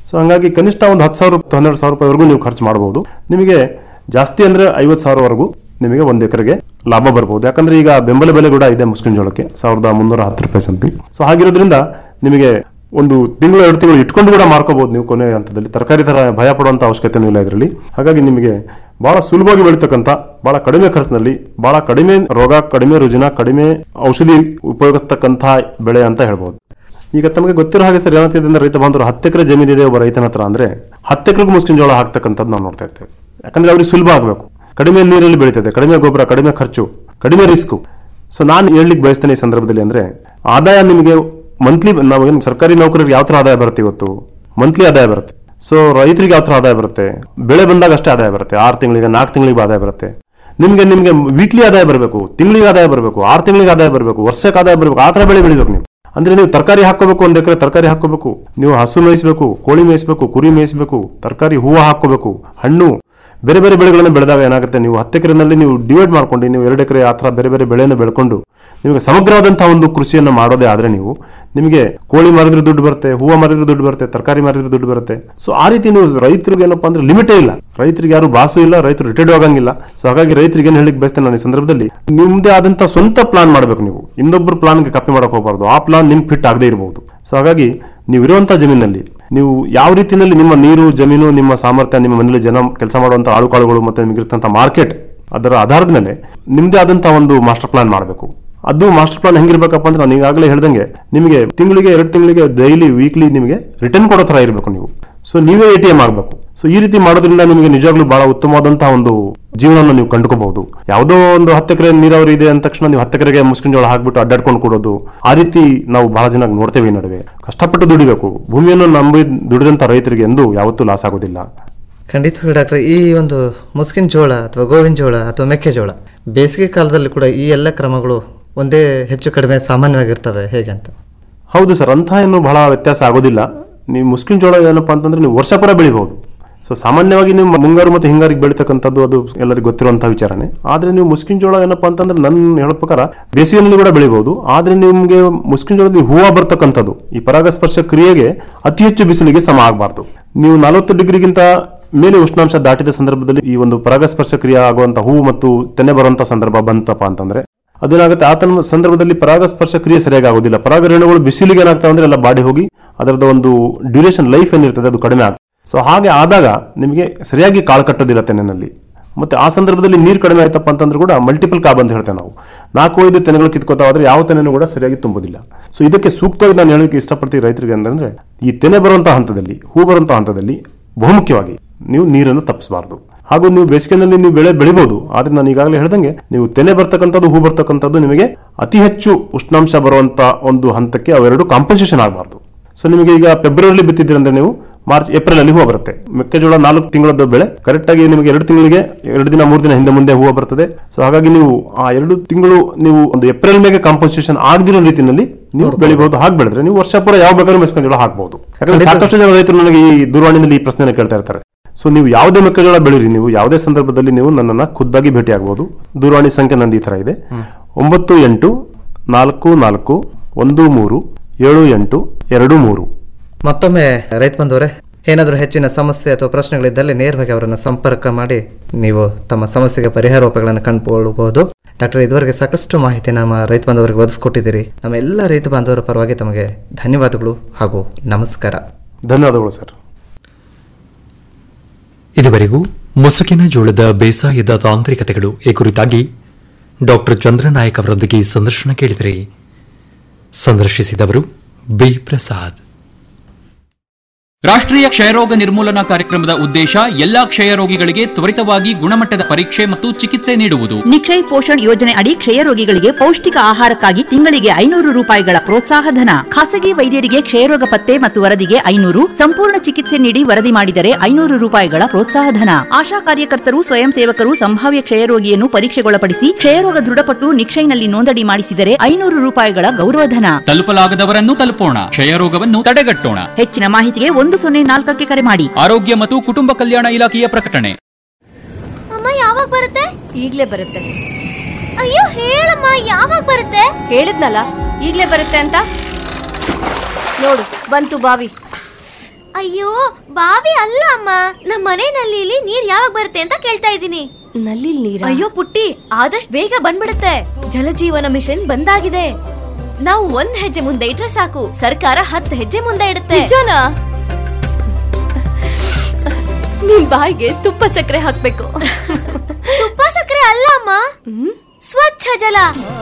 ಸೊ ಹಂಗಾಗಿ ಕನಿಷ್ಠ ಒಂದು ಹತ್ತು ಸಾವಿರ ರೂಪಾಯಿ ಹನ್ನೆರಡು ಸಾವಿರ ರೂಪಾಯಿವರೆಗೂ ನೀವು ಖರ್ಚು ಮಾಡಬಹುದು ನಿಮಗೆ ಜಾಸ್ತಿ ಅಂದ್ರೆ ಐವತ್ತು ಸಾವಿರವರೆಗೂ ನಿಮಗೆ ಒಂದು ಎಕರೆಗೆ ಲಾಭ ಬರ್ಬೋದು ಯಾಕಂದ್ರೆ ಈಗ ಬೆಂಬಲ ಬೆಲೆ ಕೂಡ ಇದೆ ಮುಸ್ಕಿನ ಜೋಳಕ್ಕೆ ಸಾವಿರದ ಮುನ್ನೂರ ಹತ್ತು ರೂಪಾಯಿ ಸಮಥಿಂಗ್ ಸೊ ಹಾಗಿರೋದ್ರಿಂದ ನಿಮಗೆ ಒಂದು ತಿಂಗಳು ಎರಡು ತಿಂಗಳು ಇಟ್ಕೊಂಡು ಕೂಡ ಮಾರ್ಕೋಬಹುದು ನೀವು ಕೊನೆ ಹಂತದಲ್ಲಿ ತರಕಾರಿ ತರ ಭಯ ಪಡುವಂತ ಅವಶ್ಯಕತೆ ಇಲ್ಲ ಇದರಲ್ಲಿ ಹಾಗಾಗಿ ನಿಮಗೆ ಬಹಳ ಸುಲಭವಾಗಿ ಬೆಳೀತಕ್ಕಂಥ ಬಹಳ ಕಡಿಮೆ ಖರ್ಚಿನಲ್ಲಿ ಬಹಳ ಕಡಿಮೆ ರೋಗ ಕಡಿಮೆ ರುಜಿನ ಕಡಿಮೆ ಔಷಧಿ ಉಪಯೋಗಿಸ್ತಕ್ಕಂಥ ಬೆಳೆ ಅಂತ ಹೇಳ್ಬೋದು ಈಗ ತಮಗೆ ಗೊತ್ತಿರೋ ಹಾಗೆ ಸರ್ ಏನಾಗ್ತಿದೆ ಅಂದ್ರೆ ರೈತ ಬಾಂಧವರು ಹತ್ತು ಎಕರೆ ಜಮೀನಿದೆ ಒಬ್ಬ ರೈತನ ಹತ್ರ ಅಂದ್ರೆ ಹತ್ತು ಎಕರೆಗೂ ಮುಸ್ಕಿನ ಜೋಳ ಹಾಕ್ತಕ್ಕಂಥದ್ದು ನಾವು ನೋಡ್ತಾ ಇರ್ತೇವೆ ಯಾಕಂದ್ರೆ ಅವ್ರಿಗೆ ಸುಲಭ ಆಗಬೇಕು ಕಡಿಮೆ ನೀರಲ್ಲಿ ಬೆಳೀತದೆ ಕಡಿಮೆ ಗೊಬ್ಬರ ಕಡಿಮೆ ಖರ್ಚು ಕಡಿಮೆ ರಿಸ್ಕು ಸೊ ನಾನು ಹೇಳಲಿಕ್ಕೆ ಬಯಸ್ತೇನೆ ಈ ಸಂದರ್ಭದಲ್ಲಿ ಅಂದ್ರೆ ಆದಾಯ ನಿಮಗೆ ಮಂತ್ಲಿ ನಾವು ಏನು ಸರ್ಕಾರಿ ನೌಕರರಿಗೆ ಯಾವ ತರ ಆದಾಯ ಬರುತ್ತೆ ಇವತ್ತು ಮಂತ್ಲಿ ಆದಾಯ ಬರುತ್ತೆ ಸೊ ರೈತರಿಗೆ ಯಾವ ತರ ಆದಾಯ ಬರುತ್ತೆ ಬೆಳೆ ಬಂದಾಗ ಅಷ್ಟೇ ಆದಾಯ ಬರುತ್ತೆ ಆರು ತಿಂಗಳಿಗೆ ನಾಲ್ಕು ತಿಂಗಳಿಗೆ ಆದಾಯ ಬರುತ್ತೆ ನಿಮ್ಗೆ ನಿಮ್ಗೆ ವೀಕ್ಲಿ ಆದಾಯ ಬರಬೇಕು ತಿಂಗಳಿಗೆ ಆದಾಯ ಬರಬೇಕು ಆರು ತಿಂಗಳಿಗೆ ಆದಾಯ ಬರಬೇಕು ವರ್ಷಕ್ಕೆ ಆದಾಯ ಬರಬೇಕು ಆ ತರ ಬೆಳೆ ಬೆಳಿಬೇಕು ನೀವು ಅಂದ್ರೆ ನೀವು ತರಕಾರಿ ಹಾಕೋಬೇಕು ಒಂದ್ ಎಕರೆ ತರಕಾರಿ ಹಾಕೋಬೇಕು ನೀವು ಹಸು ಮೇಯಿಸಬೇಕು ಕೋಳಿ ಮೇಯಿಸಬೇಕು ಕುರಿ ಮೇಯಿಸಬೇಕು ತರಕಾರಿ ಹೂವು ಹಾಕೋಬೇಕು ಹಣ್ಣು ಬೇರೆ ಬೇರೆ ಬೆಳೆಗಳನ್ನು ಬೆಳೆದಾಗ ಏನಾಗುತ್ತೆ ನೀವು ಹತ್ತು ಎಕರೆನಲ್ಲಿ ನೀವು ಡಿವೈಡ್ ಮಾಡ್ಕೊಂಡು ನೀವು ಎರಡು ಎಕರೆ ಆ ಥರ ಬೇರೆ ಬೇರೆ ಬೆಳೆಯನ್ನು ಬೆಳ್ಕೊಂಡು ನಿಮಗೆ ಸಮಗ್ರವಾದಂತಹ ಒಂದು ಕೃಷಿಯನ್ನು ಮಾಡೋದೇ ಆದ್ರೆ ನೀವು ನಿಮಗೆ ಕೋಳಿ ಮಾರಿದ್ರೆ ದುಡ್ಡು ಬರುತ್ತೆ ಹೂವು ಮಾರಿದ್ರೆ ದುಡ್ಡು ಬರುತ್ತೆ ತರಕಾರಿ ಮಾರಿದ್ರೆ ದುಡ್ಡು ಬರುತ್ತೆ ಸೊ ಆ ರೀತಿ ನೀವು ರೈತರಿಗೆ ಏನಪ್ಪಾ ಅಂದ್ರೆ ಲಿಮಿಟೇ ಇಲ್ಲ ರೈತರಿಗೆ ಯಾರು ಬಾಸು ಇಲ್ಲ ರೈತರು ರಿಟೈರ್ಡ್ ಆಗಂಗಿಲ್ಲ ಸೊ ಹಾಗಾಗಿ ರೈತರಿಗೆ ಏನು ಹೇಳಿಕ್ ಬಯಸ್ತೇನೆ ನಾನು ಈ ಸಂದರ್ಭದಲ್ಲಿ ನಿಮ್ದೇ ಆದಂತಹ ಸ್ವಂತ ಪ್ಲಾನ್ ಮಾಡಬೇಕು ನೀವು ಇನ್ನೊಬ್ಬರು ಪ್ಲಾನ್ಗೆ ಕಾಪಿ ಮಾಡಕ್ ಹೋಗಬಾರ್ದು ಆ ಪ್ಲಾನ್ ನಿಮ್ಗೆ ಫಿಟ್ ಆಗದೆ ಇರಬಹುದು ಸೊ ಹಾಗಾಗಿ ನೀವು ಇರುವಂತಹ ಜಮೀನಲ್ಲಿ ನೀವು ಯಾವ ರೀತಿಯಲ್ಲಿ ನಿಮ್ಮ ನೀರು ಜಮೀನು ನಿಮ್ಮ ಸಾಮರ್ಥ್ಯ ನಿಮ್ಮ ಮನೆಯಲ್ಲಿ ಜನ ಕೆಲಸ ಮಾಡುವಂತಹ ಆಳುಕಾಳುಗಳು ಮತ್ತೆ ನಿಮಗಿರ್ತಂತ ಮಾರ್ಕೆಟ್ ಅದರ ಆಧಾರದ ಮೇಲೆ ನಿಮ್ದೇ ಆದಂತಹ ಒಂದು ಮಾಸ್ಟರ್ ಪ್ಲಾನ್ ಮಾಡಬೇಕು ಅದು ಮಾಸ್ಟರ್ ಪ್ಲಾನ್ ಹೆಂಗಿರ್ಬೇಕಪ್ಪ ಅಂದ್ರೆ ನಾನು ಈಗಾಗಲೇ ಹೇಳ್ದಂಗೆ ನಿಮಗೆ ತಿಂಗಳಿಗೆ ಎರಡು ತಿಂಗಳಿಗೆ ಡೈಲಿ ವೀಕ್ಲಿ ನಿಮಗೆ ರಿಟರ್ನ್ ಕೊಡೋ ತರ ಇರಬೇಕು ನೀವು ಸೊ ನೀವೇ ಎ ಟಿ ಎಂ ಆಗಬೇಕು ಸೊ ಈ ರೀತಿ ಮಾಡೋದ್ರಿಂದ ನಿಮಗೆ ನಿಜವಾಗ್ಲೂ ಬಹಳ ಉತ್ತಮವಾದಂತಹ ಒಂದು ಜೀವನವನ್ನು ನೀವು ಕಂಡುಕೋಬಹುದು ಯಾವುದೋ ಒಂದು ಹತ್ತು ಎಕರೆ ನೀರಾವರಿ ಇದೆ ಅಂದ ತಕ್ಷಣ ನೀವು ಹತ್ತು ಎಕರೆಗೆ ಮುಸ್ಕಿನ ಜೋಳ ಹಾಕ್ಬಿಟ್ಟು ಅಡ್ಡಾಡ್ಕೊಂಡು ಕೊಡೋದು ಆ ರೀತಿ ನಾವು ಬಹಳ ಜನ ನೋಡ್ತೇವೆ ಈ ನಡುವೆ ಕಷ್ಟಪಟ್ಟು ದುಡಿಬೇಕು ಭೂಮಿಯನ್ನು ನಂಬಿ ದುಡಿದಂತ ರೈತರಿಗೆ ಎಂದೂ ಯಾವತ್ತೂ ಲಾಸ್ ಆಗೋದಿಲ್ಲ ಖಂಡಿತವಾಗಿ ಡಾಕ್ಟರ್ ಈ ಒಂದು ಮುಸ್ಕಿನ ಜೋಳ ಅಥವಾ ಗೋವಿನ ಜೋಳ ಅಥವಾ ಮೆಕ್ಕೆಜೋಳ ಬೇಸಿಗೆ ಕಾಲದಲ್ಲಿ ಕೂಡ ಈ ಎಲ್ಲ ಕ್ರಮಗಳು ಒಂದೇ ಹೆಚ್ಚು ಕಡಿಮೆ ಸಾಮಾನ್ಯವಾಗಿರ್ತವೆ ಹೇಗೆ ಅಂತ ಹೌದು ಸರ್ ಅಂಥ ಏನು ಬಹಳ ವ್ಯತ್ಯಾಸ ಆಗೋದಿಲ್ಲ ನೀವು ಮುಸ್ಕಿನ ಜೋಳ ಏನಪ್ಪಾ ಅಂತಂದ್ರೆ ನೀವು ವರ್ಷ ಪೂರ ಬೆಳಿಬಹುದು ಸೊ ಸಾಮಾನ್ಯವಾಗಿ ನೀವು ಮುಂಗಾರು ಮತ್ತು ಹಿಂಗಾರಿಗೆ ಬೆಳೀತಕ್ಕಂಥದ್ದು ಅದು ಎಲ್ಲರಿಗೂ ಗೊತ್ತಿರುವಂತಹ ವಿಚಾರನೇ ಆದ್ರೆ ನೀವು ಮುಸ್ಕಿನ ಜೋಳ ಏನಪ್ಪಾ ಅಂತಂದ್ರೆ ನನ್ನ ಹೇಳೋ ಪ್ರಕಾರ ಬೇಸಿಗೆನಲ್ಲಿ ಕೂಡ ಬೆಳಿಬಹುದು ಆದ್ರೆ ನಿಮಗೆ ಮುಸ್ಕಿನ ಜೋಳದಲ್ಲಿ ಹೂವ ಬರ್ತಕ್ಕಂಥದ್ದು ಈ ಪರಾಗಸ್ಪರ್ಶ ಕ್ರಿಯೆಗೆ ಅತಿ ಹೆಚ್ಚು ಬಿಸಿಲಿಗೆ ಸಮ ಆಗಬಾರ್ದು ನೀವು ನಲವತ್ತು ಡಿಗ್ರಿಗಿಂತ ಮೇಲೆ ಉಷ್ಣಾಂಶ ದಾಟಿದ ಸಂದರ್ಭದಲ್ಲಿ ಈ ಒಂದು ಪರಾಗಸ್ಪರ್ಶ ಕ್ರಿಯೆ ಆಗುವಂತ ಹೂವು ಮತ್ತು ತೆನೆ ಬರುವಂತ ಸಂದರ್ಭ ಬಂತಪ್ಪ ಅಂತಂದ್ರೆ ಅದೇನಾಗುತ್ತೆ ಆತನ ಸಂದರ್ಭದಲ್ಲಿ ಪರಾಗಸ್ಪರ್ಶ ಕ್ರಿಯೆ ಸರಿಯಾಗಿ ಆಗೋದಿಲ್ಲ ಪರಾಗ ರೇಣುಗಳು ಬಿಸಿಲಿಗೆ ಏನಾಗ್ತಾವೆ ಅಂದ್ರೆ ಎಲ್ಲ ಬಾಡಿ ಹೋಗಿ ಅದರದ ಒಂದು ಡ್ಯೂರೇಷನ್ ಲೈಫ್ ಏನಿರ್ತದೆ ಅದು ಕಡಿಮೆ ಆಗ್ತದೆ ಸೊ ಹಾಗೆ ಆದಾಗ ನಿಮಗೆ ಸರಿಯಾಗಿ ಕಾಳು ಕಟ್ಟೋದಿಲ್ಲ ತೆನೆನಲ್ಲಿ ಮತ್ತೆ ಆ ಸಂದರ್ಭದಲ್ಲಿ ನೀರು ಕಡಿಮೆ ಆಯ್ತಪ್ಪ ಅಂತಂದ್ರೆ ಕೂಡ ಮಲ್ಟಿಪಲ್ ಕಾಬ್ ಅಂತ ಹೇಳ್ತೇವೆ ನಾವು ನಾಲ್ಕು ಐದು ತೆನೆಗಳು ಕಿತ್ಕೋತಾ ಹೋದ್ರೆ ಯಾವ ತೆನೆನೂ ಕೂಡ ಸರಿಯಾಗಿ ತುಂಬೋದಿಲ್ಲ ಸೊ ಇದಕ್ಕೆ ಸೂಕ್ತವಾಗಿ ನಾನು ಹೇಳೋಕೆ ಇಷ್ಟಪಡ್ತೀನಿ ರೈತರಿಗೆ ಅಂತಂದ್ರೆ ಈ ತೆನೆ ಬರುವಂತಹ ಹಂತದಲ್ಲಿ ಹೂ ಬರುವಂತಹ ಹಂತದಲ್ಲಿ ಬಹುಮುಖ್ಯವಾಗಿ ನೀವು ನೀರನ್ನು ತಪ್ಪಿಸಬಾರ್ದು ಹಾಗೂ ನೀವು ಬೇಸಿಗೆನಲ್ಲಿ ನೀವು ಬೆಳೆ ಬೆಳಿಬಹುದು ಆದ್ರೆ ನಾನು ಈಗಾಗಲೇ ಹೇಳ್ದಂಗೆ ನೀವು ತೆನೆ ಬರ್ತಕ್ಕಂಥದ್ದು ಹೂ ಬರ್ತಕ್ಕಂಥದ್ದು ನಿಮಗೆ ಅತಿ ಹೆಚ್ಚು ಉಷ್ಣಾಂಶ ಬರುವಂತ ಒಂದು ಹಂತಕ್ಕೆ ಅವೆರಡು ಕಾಂಪನ್ಸೇಷನ್ ಆಗಬಾರ್ದು ಸೊ ನಿಮಗೆ ಈಗ ಫೆಬ್ರವರಿ ಬಿತ್ತಿದ್ದೀರಂದ್ರೆ ನೀವು ಮಾರ್ಚ್ ಏಪ್ರಿಲ್ ಅಲ್ಲಿ ಹೂವು ಬರುತ್ತೆ ಮೆಕ್ಕೆಜೋಳ ನಾಲ್ಕು ತಿಂಗಳದ್ದು ಬೆಳೆ ಕರೆಕ್ಟ್ ಆಗಿ ನಿಮಗೆ ಎರಡು ತಿಂಗಳಿಗೆ ಎರಡು ದಿನ ಮೂರು ದಿನ ಹಿಂದೆ ಮುಂದೆ ಹೂವು ಬರ್ತದೆ ಸೊ ಹಾಗಾಗಿ ನೀವು ಆ ಎರಡು ತಿಂಗಳು ನೀವು ಒಂದು ಏಪ್ರಿಲ್ ಮೇಲೆ ಕಾಂಪನ್ಸೇಷನ್ ಆಗದಿರೋ ರೀತಿಯಲ್ಲಿ ನೀವು ಬೆಳಿಬಹುದು ಹಾಗೆ ಬೆಳೆದ್ರೆ ನೀವು ವರ್ಷ ಪೂರ ಯಾವ ಬೇಕಾದ್ರೂ ಮೆಕ್ಕೆಜೋಳ ಹಾಕಬಹುದು ಯಾಕಂದ್ರೆ ಸಾಕಷ್ಟು ಜನ ರೈತರು ನನಗೆ ಈ ದೂರವಾಣಿಯಲ್ಲಿ ಈ ಪ್ರಶ್ನೆನ ಕೇಳ್ತಾ ಇರ್ತಾರೆ ಸೊ ನೀವು ಯಾವುದೇ ಮೆಕ್ಕೆಜೋಳ ಬೆಳೀರಿ ನೀವು ಯಾವುದೇ ಸಂದರ್ಭದಲ್ಲಿ ನೀವು ನನ್ನನ್ನ ಖುದ್ದಾಗಿ ಭೇಟಿ ಆಗಬಹುದು ದೂರವಾಣಿ ಸಂಖ್ಯೆ ನಂದು ಈ ತರ ಇದೆ ಒಂಬತ್ತು ಎಂಟು ನಾಲ್ಕು ನಾಲ್ಕು ಒಂದು ಮೂರು ಏಳು ಎಂಟು ಎರಡು ಮೂರು ಮತ್ತೊಮ್ಮೆ ರೈತ ಬಂದವರೇ ಏನಾದರೂ ಹೆಚ್ಚಿನ ಸಮಸ್ಯೆ ಅಥವಾ ಪ್ರಶ್ನೆಗಳಿದ್ದಲ್ಲಿ ನೇರವಾಗಿ ಅವರನ್ನು ಸಂಪರ್ಕ ಮಾಡಿ ನೀವು ತಮ್ಮ ಸಮಸ್ಯೆಗೆ ಪರಿಹಾರೋಪಗಳನ್ನು ಕಂಡುಕೊಳ್ಳಬಹುದು ಡಾಕ್ಟರ್ ಇದುವರೆಗೆ ಸಾಕಷ್ಟು ಮಾಹಿತಿ ನಮ್ಮ ರೈತ ಬಾಂಧವರಿಗೆ ಒದಗಿಸ್ಕೊಟ್ಟಿದ್ದೀರಿ ನಮ್ಮ ಎಲ್ಲ ರೈತ ಬಾಂಧವರ ಪರವಾಗಿ ತಮಗೆ ಧನ್ಯವಾದಗಳು ಹಾಗೂ ನಮಸ್ಕಾರ ಧನ್ಯವಾದಗಳು ಸರ್ ಇದುವರೆಗೂ ಮುಸುಕಿನ ಜೋಳದ ಬೇಸಾಯದ ತಾಂತ್ರಿಕತೆಗಳು ಈ ಕುರಿತಾಗಿ ಡಾಕ್ಟರ್ ಚಂದ್ರನಾಯಕ್ ಅವರೊಂದಿಗೆ ಸಂದರ್ಶನ ಕೇಳಿದರೆ ಸಂದರ್ಶಿಸಿದವರು ಬಿ ಪ್ರಸಾದ್ ರಾಷ್ಟ್ರೀಯ ಕ್ಷಯರೋಗ ನಿರ್ಮೂಲನಾ ಕಾರ್ಯಕ್ರಮದ ಉದ್ದೇಶ ಎಲ್ಲಾ ಕ್ಷಯರೋಗಿಗಳಿಗೆ ತ್ವರಿತವಾಗಿ ಗುಣಮಟ್ಟದ ಪರೀಕ್ಷೆ ಮತ್ತು ಚಿಕಿತ್ಸೆ ನೀಡುವುದು ನಿಕ್ಷಯ್ ಪೋಷಣ್ ಯೋಜನೆ ಅಡಿ ಕ್ಷಯರೋಗಿಗಳಿಗೆ ಪೌಷ್ಟಿಕ ಆಹಾರಕ್ಕಾಗಿ ತಿಂಗಳಿಗೆ ಐನೂರು ರೂಪಾಯಿಗಳ ಪ್ರೋತ್ಸಾಹ ಧನ ಖಾಸಗಿ ವೈದ್ಯರಿಗೆ ಕ್ಷಯರೋಗ ಪತ್ತೆ ಮತ್ತು ವರದಿಗೆ ಐನೂರು ಸಂಪೂರ್ಣ ಚಿಕಿತ್ಸೆ ನೀಡಿ ವರದಿ ಮಾಡಿದರೆ ಐನೂರು ರೂಪಾಯಿಗಳ ಪ್ರೋತ್ಸಾಹ ಧನ ಆಶಾ ಕಾರ್ಯಕರ್ತರು ಸ್ವಯಂ ಸೇವಕರು ಸಂಭಾವ್ಯ ಕ್ಷಯರೋಗಿಯನ್ನು ಪರೀಕ್ಷೆಗೊಳಪಡಿಸಿ ಕ್ಷಯರೋಗ ದೃಢಪಟ್ಟು ನಿಕ್ಷಯ್ನಲ್ಲಿ ನೋಂದಣಿ ಮಾಡಿಸಿದರೆ ಐನೂರು ರೂಪಾಯಿಗಳ ಗೌರವಧನ ತಲುಪಲಾಗದವರನ್ನು ತಲುಪೋಣ ಕ್ಷಯರೋಗವನ್ನು ತಡೆಗಟ್ಟೋಣ ಹೆಚ್ಚಿನ ಮಾಹಿತಿಗೆ ಒಂದು ಸೊನ್ನೆ ನಾಲ್ಕಕ್ಕೆ ಕರೆ ಮಾಡಿ ಆರೋಗ್ಯ ಮತ್ತು ಕುಟುಂಬ ಕಲ್ಯಾಣ ಇಲಾಖೆಯ ಪ್ರಕಟಣೆ ಅಮ್ಮ ಯಾವಾಗ ಬರುತ್ತೆ ಈಗ್ಲೇ ಬರುತ್ತೆ ಅಯ್ಯೋ ಹೇಳಮ್ಮ ಯಾವಾಗ ಬರುತ್ತೆ ಹೇಳಿದ್ನಲ್ಲ ಈಗ್ಲೇ ಬರುತ್ತೆ ಅಂತ ನೋಡು ಬಂತು ಬಾವಿ ಅಯ್ಯೋ ಬಾವಿ ಅಲ್ಲ ಅಮ್ಮ ನಮ್ಮ ಮನೆ ನಲ್ಲಿಲಿ ನೀರ್ ಯಾವಾಗ ಬರುತ್ತೆ ಅಂತ ಕೇಳ್ತಾ ಇದ್ದೀನಿ ನಲ್ಲಿ ನೀರ ಅಯ್ಯೋ ಪುಟ್ಟಿ ಆದಷ್ಟು ಬೇಗ ಬಂದ್ಬಿಡುತ್ತೆ ಜಲಜೀವನ ಮಿಷನ್ ಬಂದಾಗಿದೆ ನಾವು ಒಂದ್ ಹೆಜ್ಜೆ ಮುಂದೆ ಇಟ್ರೆ ಸಾಕು ಸರ್ಕಾರ ಹತ್ತು ಹೆಜ್ಜೆ ಮುಂದೆ ಇಡುತ್ತೆ ನಿಜನಾ ನಿಮ್ ಬಾಯಿಗೆ ತುಪ್ಪ ಸಕ್ಕರೆ ಹಾಕ್ಬೇಕು ತುಪ್ಪ ಸಕ್ಕರೆ ಅಲ್ಲ ಅಮ್ಮ ಸ್ವಚ್ಛ ಜಲ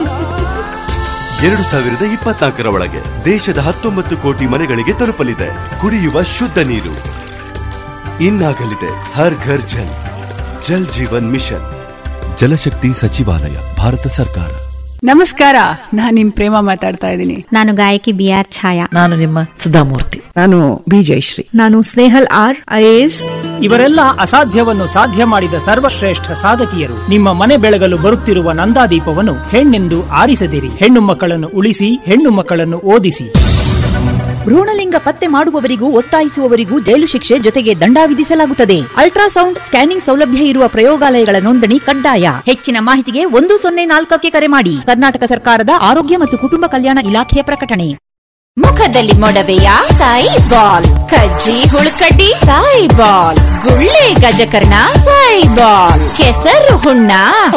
ಎರಡು ಸಾವಿರದ ಇಪ್ಪತ್ನಾಲ್ಕರ ಒಳಗೆ ದೇಶದ ಹತ್ತೊಂಬತ್ತು ಕೋಟಿ ಮನೆಗಳಿಗೆ ತಲುಪಲಿದೆ ಕುಡಿಯುವ ಶುದ್ಧ ನೀರು ಇನ್ನಾಗಲಿದೆ ಹರ್ ಘರ್ ಜಲ್ ಜಲ್ ಜೀವನ್ ಮಿಷನ್ ಜಲಶಕ್ತಿ ಸಚಿವಾಲಯ ಭಾರತ ಸರ್ಕಾರ ನಮಸ್ಕಾರ ನಾನು ನಿಮ್ ಪ್ರೇಮ ಮಾತಾಡ್ತಾ ಇದ್ದೀನಿ ನಾನು ಗಾಯಕಿ ಬಿ ಆರ್ ಛಾಯಾ ನಾನು ನಿಮ್ಮ ಸುಧಾಮೂರ್ತಿ ನಾನು ಬಿ ಜಯಶ್ರೀ ನಾನು ಸ್ನೇಹಲ್ ಆರ್ ಐಎಎಸ್ ಇವರೆಲ್ಲ ಅಸಾಧ್ಯವನ್ನು ಸಾಧ್ಯ ಮಾಡಿದ ಸರ್ವಶ್ರೇಷ್ಠ ಸಾಧಕಿಯರು ನಿಮ್ಮ ಮನೆ ಬೆಳಗಲು ಬರುತ್ತಿರುವ ನಂದಾದೀಪವನ್ನು ಹೆಣ್ಣೆಂದು ಆರಿಸದಿರಿ ಹೆಣ್ಣು ಮಕ್ಕಳನ್ನು ಉಳಿಸಿ ಹೆಣ್ಣು ಮಕ್ಕಳನ್ನು ಓದಿಸಿ ಭ್ರೂಣಲಿಂಗ ಪತ್ತೆ ಮಾಡುವವರಿಗೂ ಒತ್ತಾಯಿಸುವವರಿಗೂ ಜೈಲು ಶಿಕ್ಷೆ ಜೊತೆಗೆ ದಂಡ ವಿಧಿಸಲಾಗುತ್ತದೆ ಅಲ್ಟ್ರಾಸೌಂಡ್ ಸ್ಕ್ಯಾನಿಂಗ್ ಸೌಲಭ್ಯ ಇರುವ ಪ್ರಯೋಗಾಲಯಗಳ ನೋಂದಣಿ ಕಡ್ಡಾಯ ಹೆಚ್ಚಿನ ಮಾಹಿತಿಗೆ ಒಂದು ಸೊನ್ನೆ ನಾಲ್ಕಕ್ಕೆ ಕರೆ ಮಾಡಿ ಕರ್ನಾಟಕ ಸರ್ಕಾರದ ಆರೋಗ್ಯ ಮತ್ತು ಕುಟುಂಬ ಕಲ್ಯಾಣ ಇಲಾಖೆಯ ಪ್ರಕಟಣೆ ಮುಖದಲ್ಲಿ ಮೊಡವೆಯ ಸಾಯಿ ಬಾಲ್ ಕಜ್ಜಿ ಹುಳುಕಡ್ಡಿ ಸಾಯಿ ಬಾಲ್ ಗುಳ್ಳೆ ಗಜಕರ್ಣ ಸಾಯಿ ಬಾಲ್ ಕೆಸರು ಹುಣ್ಣ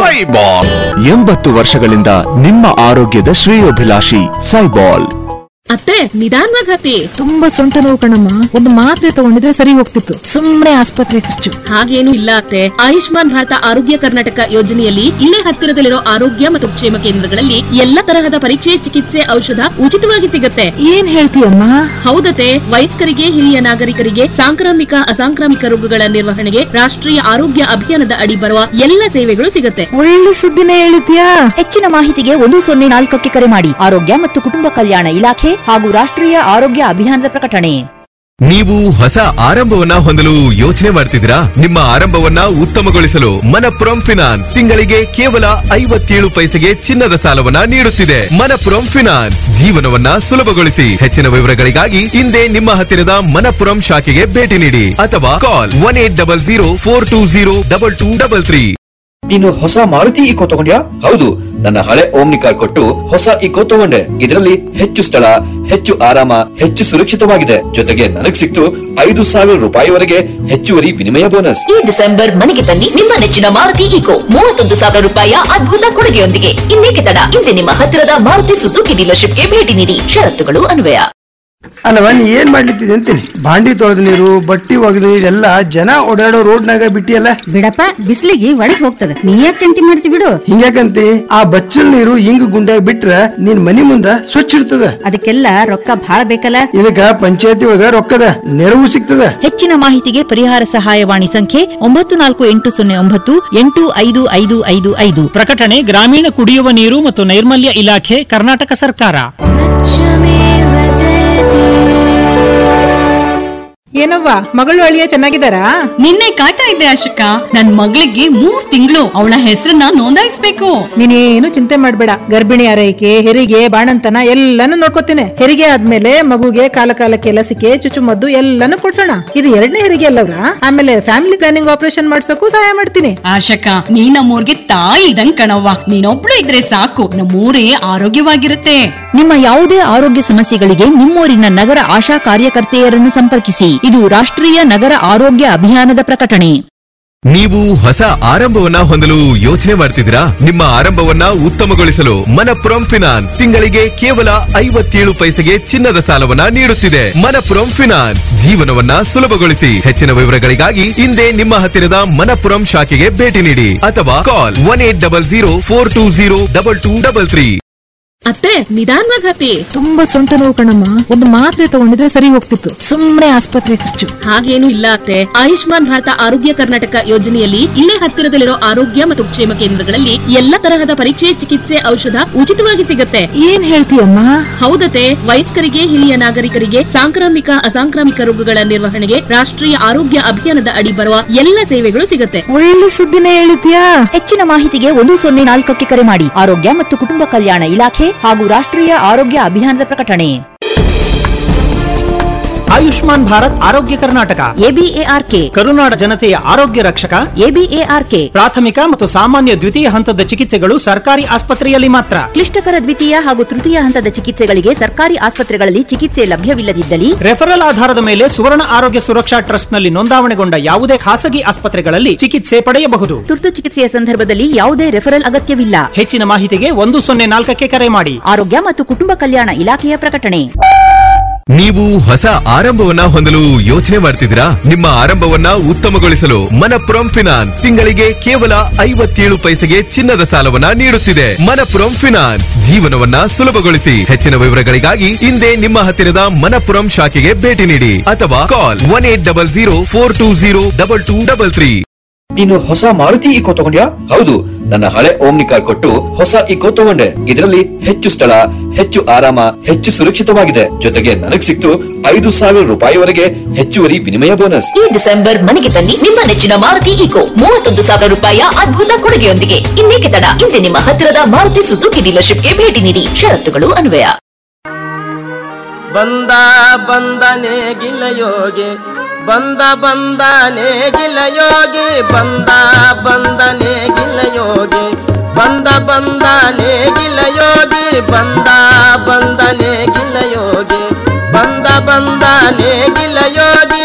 ಎಂಬತ್ತು ವರ್ಷಗಳಿಂದ ನಿಮ್ಮ ಆರೋಗ್ಯದ ಶ್ರೇಯೋಭಿಲಾಷಿ ಸೈಬಾಲ್ ಅತ್ತೆ ನಿಧಾನವಾಗಿ ಹತ್ತಿ ತುಂಬಾ ಸೊಂಟ ನೋವು ಕಣಮ್ಮ ಒಂದು ಮಾತ್ರೆ ತಗೊಂಡಿದ್ರೆ ಸರಿ ಹೋಗ್ತಿತ್ತು ಸುಮ್ನೆ ಆಸ್ಪತ್ರೆ ಖರ್ಚು ಹಾಗೇನು ಇಲ್ಲ ಅತ್ತೆ ಆಯುಷ್ಮಾನ್ ಭಾರತ ಆರೋಗ್ಯ ಕರ್ನಾಟಕ ಯೋಜನೆಯಲ್ಲಿ ಇಲ್ಲೇ ಹತ್ತಿರದಲ್ಲಿರೋ ಆರೋಗ್ಯ ಮತ್ತು ಕ್ಷೇಮ ಕೇಂದ್ರಗಳಲ್ಲಿ ಎಲ್ಲ ತರಹದ ಪರೀಕ್ಷೆ ಚಿಕಿತ್ಸೆ ಔಷಧ ಉಚಿತವಾಗಿ ಸಿಗುತ್ತೆ ಏನ್ ಹೇಳ್ತೀಯಮ್ಮ ಹೌದತೆ ವಯಸ್ಕರಿಗೆ ಹಿರಿಯ ನಾಗರಿಕರಿಗೆ ಸಾಂಕ್ರಾಮಿಕ ಅಸಾಂಕ್ರಾಮಿಕ ರೋಗಗಳ ನಿರ್ವಹಣೆಗೆ ರಾಷ್ಟ್ರೀಯ ಆರೋಗ್ಯ ಅಭಿಯಾನದ ಅಡಿ ಬರುವ ಎಲ್ಲ ಸೇವೆಗಳು ಸಿಗುತ್ತೆ ಒಳ್ಳೆ ಸುದ್ದಿನೇ ಹೇಳಿದ್ಯಾ ಹೆಚ್ಚಿನ ಮಾಹಿತಿಗೆ ಒಂದು ಸೊನ್ನೆ ನಾಲ್ಕಕ್ಕೆ ಕರೆ ಮಾಡಿ ಆರೋಗ್ಯ ಮತ್ತು ಕುಟುಂಬ ಕಲ್ಯಾಣ ಇಲಾಖೆ ಹಾಗೂ ರಾಷ್ಟ್ರೀಯ ಆರೋಗ್ಯ ಅಭಿಯಾನದ ಪ್ರಕಟಣೆ ನೀವು ಹೊಸ ಆರಂಭವನ್ನ ಹೊಂದಲು ಯೋಚನೆ ಮಾಡ್ತಿದ್ದೀರಾ ನಿಮ್ಮ ಆರಂಭವನ್ನ ಉತ್ತಮಗೊಳಿಸಲು ಮನಪುರಂ ಫಿನಾನ್ಸ್ ತಿಂಗಳಿಗೆ ಕೇವಲ ಐವತ್ತೇಳು ಪೈಸೆಗೆ ಚಿನ್ನದ ಸಾಲವನ್ನ ನೀಡುತ್ತಿದೆ ಮನಪುರಂ ಫಿನಾನ್ಸ್ ಜೀವನವನ್ನ ಸುಲಭಗೊಳಿಸಿ ಹೆಚ್ಚಿನ ವಿವರಗಳಿಗಾಗಿ ಹಿಂದೆ ನಿಮ್ಮ ಹತ್ತಿರದ ಮನಪುರಂ ಶಾಖೆಗೆ ಭೇಟಿ ನೀಡಿ ಅಥವಾ call one eight double zero four two zero double two double three ನೀನು ಹೊಸ ಮಾರುತಿ ಇಕೋ ತಗೊಂಡ್ಯಾ ಹೌದು ನನ್ನ ಹಳೆ ಓಮ್ನಿ ಕಾರ್ ಕೊಟ್ಟು ಹೊಸ ಇಕೋ ತಗೊಂಡೆ ಇದರಲ್ಲಿ ಹೆಚ್ಚು ಸ್ಥಳ ಹೆಚ್ಚು ಆರಾಮ ಹೆಚ್ಚು ಸುರಕ್ಷಿತವಾಗಿದೆ ಜೊತೆಗೆ ನನಗ್ ಸಿಕ್ತು ಐದು ಸಾವಿರ ರೂಪಾಯಿವರೆಗೆ ಹೆಚ್ಚುವರಿ ವಿನಿಮಯ ಬೋನಸ್ ಈ ಡಿಸೆಂಬರ್ ಮನೆಗೆ ತನ್ನಿ ನಿಮ್ಮ ನೆಚ್ಚಿನ ಮಾರುತಿ ಈಕೋ ಮೂವತ್ತೊಂದು ಸಾವಿರ ರೂಪಾಯಿಯ ಅದ್ಭುತ ಕೊಡುಗೆಯೊಂದಿಗೆ ಇನ್ನೇಕೆ ತಡ ಹಿಂದೆ ನಿಮ್ಮ ಹತ್ತಿರದ ಮಾರುತಿ ಸುಜುಕಿ ಡೀಲರ್ಶಿಪ್ಗೆ ಭೇಟಿ ನೀಡಿ ಷರತ್ತುಗಳು ಅನ್ವಯ ಅಲ್ಲವ ನೀ ಏನ್ ಮಾಡ್ಲಿತ್ತಿದೆ ಅಂತೀನಿ ಬಾಂಡಿ ತೊಳೆದ ನೀರು ಬಟ್ಟಿ ಒಗೆದ ನೀರೆಲ್ಲ ಜನ ಓಡಾಡೋ ರೋಡ್ನಾಗ ಬಿಟ್ಟಿಯಲ್ಲ ಬಿಡಪ್ಪ ಬಿಸಿಲಿಗೆ ಒಳಗ್ ಹೋಗ್ತದ ನೀ ಯಾಕೆ ಚಿಂತೆ ಮಾಡ್ತಿ ಬಿಡು ಹಿಂಗ್ಯಾಕಂತಿ ಆ ಬಚ್ಚಲ್ ನೀರು ಹಿಂಗ್ ಗುಂಡ್ಯಾಗ ಬಿಟ್ರ ನಿನ್ ಮನಿ ಮುಂದ ಸ್ವಚ್ಛ ಇರ್ತದ ಅದಕ್ಕೆಲ್ಲ ರೊಕ್ಕ ಭಾಳ ಬೇಕಲ್ಲ ಇದಕ್ಕ ಪಂಚಾಯತಿ ಒಳಗ ರೊಕ್ಕದ ನೆರವು ಸಿಗ್ತದ ಹೆಚ್ಚಿನ ಮಾಹಿತಿಗೆ ಪರಿಹಾರ ಸಹಾಯವಾಣಿ ಸಂಖ್ಯೆ ಒಂಬತ್ತು ನಾಲ್ಕು ಎಂಟು ಸೊನ್ನೆ ಒಂಬತ್ತು ಎಂಟು ಐದು ಐದು ಐದು ಐದು ಪ್ರಕಟಣೆ ಗ್ರಾಮೀಣ ಕುಡಿಯುವ ನೀರು ಮತ್ತು ನೈರ್ಮಲ್ಯ ಇಲಾಖೆ ಕರ್ನಾಟಕ ಸರ್ಕಾರ ಏನವ್ವ ಮಗಳು ಅಳಿಯ ಚೆನ್ನಾಗಿದ್ದಾರಾ ನಿನ್ನೆ ಕಾಯ್ತಾ ಇದ್ದೆ ಅಶೋಕ ನನ್ ಮಗಳಿಗೆ ಮೂರ್ ತಿಂಗಳು ಅವಳ ಹೆಸರನ್ನ ನೋಂದಾಯಿಸ್ಬೇಕು ನೀನೇನು ಚಿಂತೆ ಮಾಡ್ಬೇಡ ಗರ್ಭಿಣಿ ಆರೈಕೆ ಹೆರಿಗೆ ಬಾಣಂತನ ಎಲ್ಲಾನು ನೋಡ್ಕೋತೀನಿ ಹೆರಿಗೆ ಆದ್ಮೇಲೆ ಮಗುಗೆ ಕಾಲ ಕಾಲಕ್ಕೆ ಲಸಿಕೆ ಚುಚ್ಚುಮದ್ದು ಎಲ್ಲಾನು ಕೊಡ್ಸೋಣ ಇದು ಎರಡನೇ ಹೆರಿಗೆ ಅಲ್ಲವ್ರ ಆಮೇಲೆ ಫ್ಯಾಮಿಲಿ ಪ್ಲಾನಿಂಗ್ ಆಪರೇಷನ್ ಮಾಡ್ಸೋಕು ಸಹಾಯ ಮಾಡ್ತೀನಿ ಆಶಕ ನೀ ನಮ್ಮೂರ್ಗೆ ತಾಯಿ ಇದಂಗ್ ಕಣವ್ವ ನೀನೊಬ್ಳು ಇದ್ರೆ ಸಾಕು ನಮ್ಮೂರೇ ಆರೋಗ್ಯವಾಗಿರುತ್ತೆ ನಿಮ್ಮ ಯಾವುದೇ ಆರೋಗ್ಯ ಸಮಸ್ಯೆಗಳಿಗೆ ನಿಮ್ಮೂರಿನ ನಗರ ಆಶಾ ಕಾರ್ಯಕರ್ತೆಯರನ್ನು ಸಂಪರ್ಕಿಸಿ ಇದು ರಾಷ್ಟ್ರೀಯ ನಗರ ಆರೋಗ್ಯ ಅಭಿಯಾನದ ಪ್ರಕಟಣೆ ನೀವು ಹೊಸ ಆರಂಭವನ್ನ ಹೊಂದಲು ಯೋಚನೆ ಮಾಡ್ತಿದ್ದೀರಾ ನಿಮ್ಮ ಆರಂಭವನ್ನ ಉತ್ತಮಗೊಳಿಸಲು ಮನಪುರಂ ಫಿನಾನ್ಸ್ ತಿಂಗಳಿಗೆ ಕೇವಲ ಐವತ್ತೇಳು ಪೈಸೆಗೆ ಚಿನ್ನದ ಸಾಲವನ್ನ ನೀಡುತ್ತಿದೆ ಮನಪುರಂ ಫಿನಾನ್ಸ್ ಜೀವನವನ್ನ ಸುಲಭಗೊಳಿಸಿ ಹೆಚ್ಚಿನ ವಿವರಗಳಿಗಾಗಿ ಹಿಂದೆ ನಿಮ್ಮ ಹತ್ತಿರದ ಮನಪುರಂ ಶಾಖೆಗೆ ಭೇಟಿ ನೀಡಿ ಅಥವಾ call one eight double zero four two zero double two double three ಅತ್ತೆ ನಿಧಾನವಾಗಿ ಹತ್ತಿ ತುಂಬಾ ಸೊಂಟ ನೋವು ಕಣಮ್ಮ ಒಂದು ಮಾತ್ರೆ ತಗೊಂಡಿದ್ರೆ ಸರಿ ಹೋಗ್ತಿತ್ತು ಸುಮ್ನೆ ಆಸ್ಪತ್ರೆ ಖರ್ಚು ಹಾಗೇನು ಇಲ್ಲ ಅತ್ತೆ ಆಯುಷ್ಮಾನ್ ಭಾರತ ಆರೋಗ್ಯ ಕರ್ನಾಟಕ ಯೋಜನೆಯಲ್ಲಿ ಇಲ್ಲೇ ಹತ್ತಿರದಲ್ಲಿರೋ ಆರೋಗ್ಯ ಮತ್ತು ಕ್ಷೇಮ ಕೇಂದ್ರಗಳಲ್ಲಿ ಎಲ್ಲ ತರಹದ ಪರೀಕ್ಷೆ ಚಿಕಿತ್ಸೆ ಔಷಧ ಉಚಿತವಾಗಿ ಸಿಗುತ್ತೆ ಏನ್ ಹೇಳ್ತೀಯಮ್ಮ ಹೌದತೆ ವಯಸ್ಕರಿಗೆ ಹಿರಿಯ ನಾಗರಿಕರಿಗೆ ಸಾಂಕ್ರಾಮಿಕ ಅಸಾಂಕ್ರಾಮಿಕ ರೋಗಗಳ ನಿರ್ವಹಣೆಗೆ ರಾಷ್ಟ್ರೀಯ ಆರೋಗ್ಯ ಅಭಿಯಾನದ ಅಡಿ ಬರುವ ಎಲ್ಲ ಸೇವೆಗಳು ಸಿಗುತ್ತೆ ಒಳ್ಳೆ ಸುದ್ದಿನೇ ಹೇಳಿದ್ಯಾ ಹೆಚ್ಚಿನ ಮಾಹಿತಿಗೆ ಒಂದು ಸೊನ್ನೆ ನಾಲ್ಕಕ್ಕೆ ಕರೆ ಮಾಡಿ ಆರೋಗ್ಯ ಮತ್ತು ಕುಟುಂಬ ಕಲ್ಯಾಣ ಇಲಾಖೆ ಹಾಗೂ ರಾಷ್ಟ್ರೀಯ ಆರೋಗ್ಯ ಅಭಿಯಾನದ ಪ್ರಕಟಣೆ ಆಯುಷ್ಮಾನ್ ಭಾರತ್ ಆರೋಗ್ಯ ಕರ್ನಾಟಕ ಎಬಿಎಆರ್ಕೆ ಕರುನಾಡ ಜನತೆಯ ಆರೋಗ್ಯ ರಕ್ಷಕ ಎಬಿಎಆರ್ಕೆ ಪ್ರಾಥಮಿಕ ಮತ್ತು ಸಾಮಾನ್ಯ ದ್ವಿತೀಯ ಹಂತದ ಚಿಕಿತ್ಸೆಗಳು ಸರ್ಕಾರಿ ಆಸ್ಪತ್ರೆಯಲ್ಲಿ ಮಾತ್ರ ಕ್ಲಿಷ್ಟಕರ ದ್ವಿತೀಯ ಹಾಗೂ ತೃತೀಯ ಹಂತದ ಚಿಕಿತ್ಸೆಗಳಿಗೆ ಸರ್ಕಾರಿ ಆಸ್ಪತ್ರೆಗಳಲ್ಲಿ ಚಿಕಿತ್ಸೆ ಲಭ್ಯವಿಲ್ಲದಿದ್ದಲ್ಲಿ ರೆಫರಲ್ ಆಧಾರದ ಮೇಲೆ ಸುವರ್ಣ ಆರೋಗ್ಯ ಸುರಕ್ಷಾ ಟ್ರಸ್ಟ್ನಲ್ಲಿ ನೋಂದಾವಣೆಗೊಂಡ ಯಾವುದೇ ಖಾಸಗಿ ಆಸ್ಪತ್ರೆಗಳಲ್ಲಿ ಚಿಕಿತ್ಸೆ ಪಡೆಯಬಹುದು ತುರ್ತು ಚಿಕಿತ್ಸೆಯ ಸಂದರ್ಭದಲ್ಲಿ ಯಾವುದೇ ರೆಫರಲ್ ಅಗತ್ಯವಿಲ್ಲ ಹೆಚ್ಚಿನ ಮಾಹಿತಿಗೆ ಒಂದು ಸೊನ್ನೆ ನಾಲ್ಕಕ್ಕೆ ಕರೆ ಮಾಡಿ ಆರೋಗ್ಯ ಮತ್ತು ಕುಟುಂಬ ಕಲ್ಯಾಣ ಇಲಾಖೆಯ ಪ್ರಕಟಣೆ ನೀವು ಹೊಸ ಆರಂಭವನ್ನ ಹೊಂದಲು ಯೋಚನೆ ಮಾಡ್ತಿದ್ದೀರಾ ನಿಮ್ಮ ಆರಂಭವನ್ನ ಉತ್ತಮಗೊಳಿಸಲು ಮನಪುರಂ ಫಿನಾನ್ಸ್ ತಿಂಗಳಿಗೆ ಕೇವಲ ಐವತ್ತೇಳು ಪೈಸೆಗೆ ಚಿನ್ನದ ಸಾಲವನ್ನ ನೀಡುತ್ತಿದೆ ಮನಪುರಂ ಫಿನಾನ್ಸ್ ಜೀವನವನ್ನ ಸುಲಭಗೊಳಿಸಿ ಹೆಚ್ಚಿನ ವಿವರಗಳಿಗಾಗಿ ಹಿಂದೆ ನಿಮ್ಮ ಹತ್ತಿರದ ಮನಪುರಂ ಶಾಖೆಗೆ ಭೇಟಿ ನೀಡಿ ಅಥವಾ call one eight double zero four two zero double two double three ನೀನು ಹೊಸ ಮಾರುತಿ ಇಕೋ ತಗೊಂಡ್ಯಾ ಹೌದು ನನ್ನ ಹಳೆ ಓಮ್ನಿ ಕಾರ್ ಕೊಟ್ಟು ಹೊಸ ಇಕೋ ತಗೊಂಡೆ ಇದರಲ್ಲಿ ಹೆಚ್ಚು ಸ್ಥಳ ಹೆಚ್ಚು ಆರಾಮ ಹೆಚ್ಚು ಸುರಕ್ಷಿತವಾಗಿದೆ ಜೊತೆಗೆ ನನಗ್ ಸಿಕ್ತು ಐದು ಸಾವಿರ ರೂಪಾಯಿವರೆಗೆ ಹೆಚ್ಚುವರಿ ವಿನಿಮಯ ಬೋನಸ್ ಈ ಡಿಸೆಂಬರ್ ಮನೆಗೆ ತನ್ನಿ ನಿಮ್ಮ ನೆಚ್ಚಿನ ಮಾರುತಿ ಈಕೋ ಮೂವತ್ತೊಂದು ಸಾವಿರ ರೂಪಾಯಿಯ ಅದ್ಭುತ ಕೊಡುಗೆಯೊಂದಿಗೆ ಇನ್ನೇಕೆ ತಡ ಇಂದೇ ನಿಮ್ಮ ಹತ್ತಿರದ ಮಾರುತಿ ಸುಜುಕಿ ಡೀಲರ್ಶಿಪ್ಗೆ ಭೇಟಿ ನೀಡಿ ಷರತ್ತುಗಳು ಅನ್ವಯ ಬಂದ ಬಂದನೆ ಗಿಲಯೋಗಿ ಬಂದ ಬಂದನೆ ಗಿಲಯೋಗಿ ಬಂದ ಬಂದನೆ ಗಿಲಯೋಗಿ ಬಂದ ಬಂದನೆ ಗಿಲಯೋಗಿ ಬಂದ ಬಂದನೆ ಗಿಲಯೋಗಿ ಬಂದ ಬಂದನೆ ಗಿಲಯೋಗಿ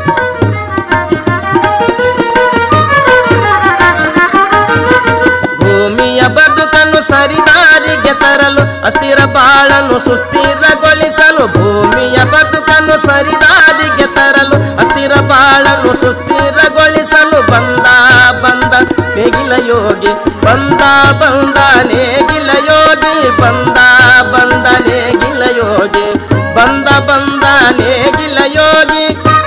ಭೂಮಿಯ ಬದುಕನ್ನು ಸರಿದಾರಿಗೆ ತರಲು ಅಸ್ಥಿರ ಬಾಳನ್ನು ಸುಸ್ಥಿರಗೊಳಿಸಲು ಭೂಮಿಯ ಬದುಕನ್ನು ಸರಿದಾರಿಗೆ ತರಲು ಅಸ್ಥಿರ ಬಾಳನ್ನು ಸುಸ್ಥಿರಗೊಳಿಸಲು ಬಂದ ಬಂದ ನೇಗಿಲ ಯೋಗಿ ಬಂದ ಬಂದ ನೇಗಿಲ ಯೋಗಿ ಬಂದ ಬಂದ ನೇಗಿಲ ಯೋಗಿ ಬಂದ ಬಂದ ನೇಗಿಲ ಯೋಗಿ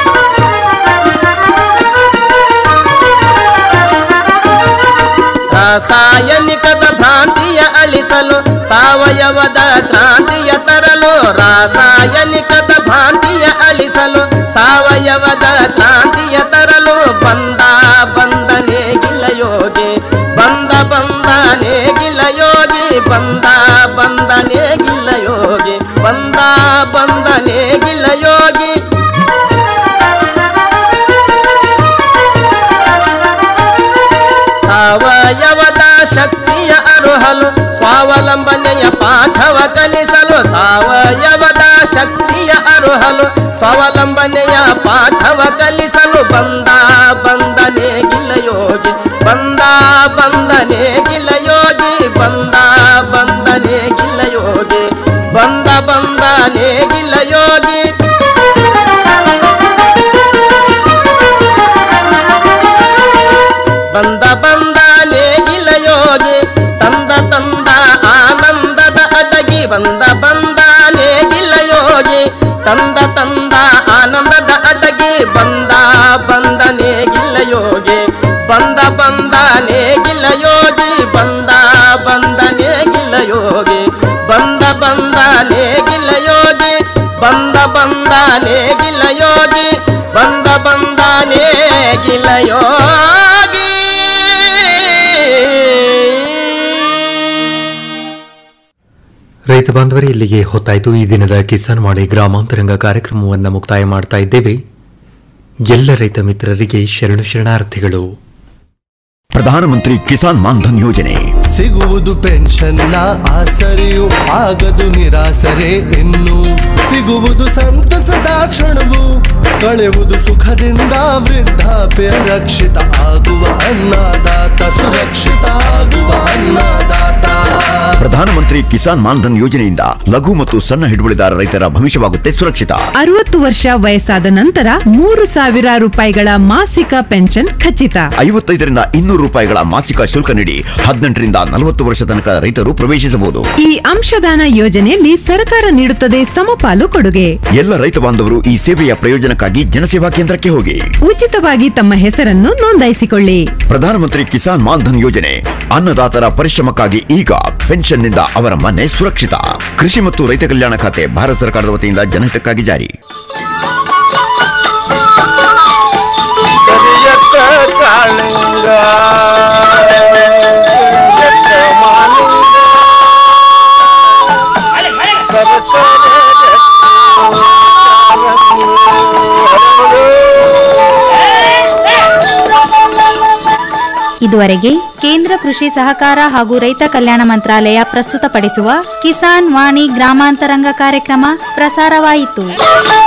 ರಾಸಾಯನಿಕದ ಭ್ರಾಂತಿಯ ಅಳಿಸಲು ಸಾವಯವದ ಕ್ರಾಂತಿಯ ತರಲು ರಾಸಾಯನಿಕದ ಭ್ರಾಂತಿಯ ಅಳಿಸಲು ಸಾವಯವದ ಕ್ರಾಂತಿಯ ತರಲು ಬಂದ ಬಂದನೆ ಗಿಲಯೋಗಿ ಬಂದ ಬಂದನೆ ಗಿಲಯೋಗಿ ಬಂದ ಬಂದನೆ ಗಿಲಯೋಗಿ ಬಂದ ಬಂದನೆ ಗಿಲಯೋಗಿ ಸಾವಯವದ ಶಕ್ತಿಯ ಅರುಹಲು ಸ್ವಾವಲಂಬನೆಯ ಪಾಠವ ಕಲಿಸಲು ಸಾವಯವದ ಶಕ್ತಿಯ ಅರುಹಲು ಸ್ವಾವಲಂಬನೆಯ ಪಾಠವ ಕಲಿಸಲು ಬಂದ ಬಂದನೆ ಗಿಲಯೋಗಿ ಬಂದ ಬಂದನೆ ಗಿಲಯೋಗಿ ಬಂದ ಬಂದನೆ ಗಿಲಯೋಗಿ ಬಂದ ಬಂದನೆ ಗಿಲಯೋಗಿ ಬಂದ ಬಂದ ನೇಗಿಲ ಯೋಗಿ ತಂದ ತಂದ ಆನಂದದ ಅಡಗಿ ಬಂದ ಬಂದ ನೇಗಿಲ ಯೋಗಿ ತಂದ ತಂದ ಆನಂದದ ಅಡಗಿ ಬಂದ ಬಂದ ನೇಗಿಲ ಯೋಗಿ ಬಂದ ಬಂದ ನೇಗಿಲ ಯೋಗಿ ಬಂದ ಬಂದ ನೇಗಿಲ ಯೋಗಿ ಬಂದ ಬಂದ ನೇಗಿಲ ಯೋಗಿ ಬಂದ ಬಂದ ನೇಗಿಲ ಯೋಗಿ ಬಂದ ಬಂದ ನೇಗಿಲ ಯೋಗಿ ರೈತ ಬಾಂಧವರೇ ಇಲ್ಲಿಗೆ ಹೊತ್ತಾಯಿತು ಈ ದಿನದ ಕಿಸಾನ್ ವಾಣಿ ಗ್ರಾಮಾಂತರಂಗ ಕಾರ್ಯಕ್ರಮವನ್ನು ಮುಕ್ತಾಯ ಮಾಡ್ತಾ ಇದ್ದೇವೆ ಎಲ್ಲ ರೈತ ಮಿತ್ರರಿಗೆ ಶರಣು ಶರಣಾರ್ಥಿಗಳು ಪ್ರಧಾನಮಂತ್ರಿ ಕಿಸಾನ್ ಮಾನ್ಧನ್ ಯೋಜನೆ ಸಿಗುವುದು ಪೆನ್ಷನ್ನ ಆಸರೆಯು ಆಗದು ನಿರಾಸರೆ ಇನ್ನು ಸಿಗುವುದು ಸಂತಸದ ಕ್ಷಣವು ಕಳೆಯುವುದು ಸುಖದಿಂದ ವೃದ್ಧಾಪ್ಯ ರಕ್ಷಿತ ಆಗುವ ಅನ್ನದಾತ ಸುರಕ್ಷಿತ ಆಗುವ ಅನ್ನದಾತ ಪ್ರಧಾನಮಂತ್ರಿ ಕಿಸಾನ್ ಮಾನ್ಧನ್ ಯೋಜನೆಯಿಂದ ಲಘು ಮತ್ತು ಸಣ್ಣ ಹಿಡುವಳಿದಾರ ರೈತರ ಭವಿಷ್ಯವಾಗುತ್ತೆ ಸುರಕ್ಷಿತ ಅರವತ್ತು ವರ್ಷ ವಯಸ್ಸಾದ ನಂತರ ಮೂರು ಸಾವಿರ ರೂಪಾಯಿಗಳ ಮಾಸಿಕ ಪೆನ್ಷನ್ ಖಚಿತ ಐವತ್ತೈದರಿಂದ ಇನ್ನೂರು ರೂಪಾಯಿಗಳ ಮಾಸಿಕ ಶುಲ್ಕ ನೀಡಿ ಹದಿನೆಂಟರಿಂದ ನಲವತ್ತು ವರ್ಷ ತನಕ ರೈತರು ಪ್ರವೇಶಿಸಬಹುದು ಈ ಅಂಶದಾನ ಯೋಜನೆಯಲ್ಲಿ ಸರ್ಕಾರ ನೀಡುತ್ತದೆ ಸಮಪಾಲು ಕೊಡುಗೆ ಎಲ್ಲ ರೈತ ಬಾಂಧವರು ಈ ಸೇವೆಯ ಪ್ರಯೋಜನಕ್ಕಾಗಿ ಜನಸೇವಾ ಕೇಂದ್ರಕ್ಕೆ ಹೋಗಿ ಉಚಿತವಾಗಿ ತಮ್ಮ ಹೆಸರನ್ನು ನೋಂದಾಯಿಸಿಕೊಳ್ಳಿ ಪ್ರಧಾನಮಂತ್ರಿ ಕಿಸಾನ್ ಮಾನ್ಧನ್ ಯೋಜನೆ ಅನ್ನದಾತರ ಪರಿಶ್ರಮಕ್ಕಾಗಿ ಈಗ ಪೆನ್ಷನ್ನಿಂದ ಅವರ ಮನೆ ಸುರಕ್ಷಿತ ಕೃಷಿ ಮತ್ತು ರೈತ ಕಲ್ಯಾಣ ಖಾತೆ ಭಾರತ ಸರ್ಕಾರದ ವತಿಯಿಂದ ಜನಹಿತಕ್ಕಾಗಿ ಜಾರಿ ಕರಿಯತ್ತ ಕಾಳಿಂಗ ಕರಿಯತ್ತ ಮಾಲಿಂಗ ಸರಸರ ಇದುವರೆಗೆ ಕೇಂದ್ರ ಕೃಷಿ ಸಹಕಾರ ಹಾಗೂ ರೈತ ಕಲ್ಯಾಣ ಮಂತ್ರಾಲಯ ಪ್ರಸ್ತುತಪಡಿಸುವ ಕಿಸಾನ್ ವಾಣಿ ಗ್ರಾಮಾಂತರಂಗ ಕಾರ್ಯಕ್ರಮ ಪ್ರಸಾರವಾಯಿತು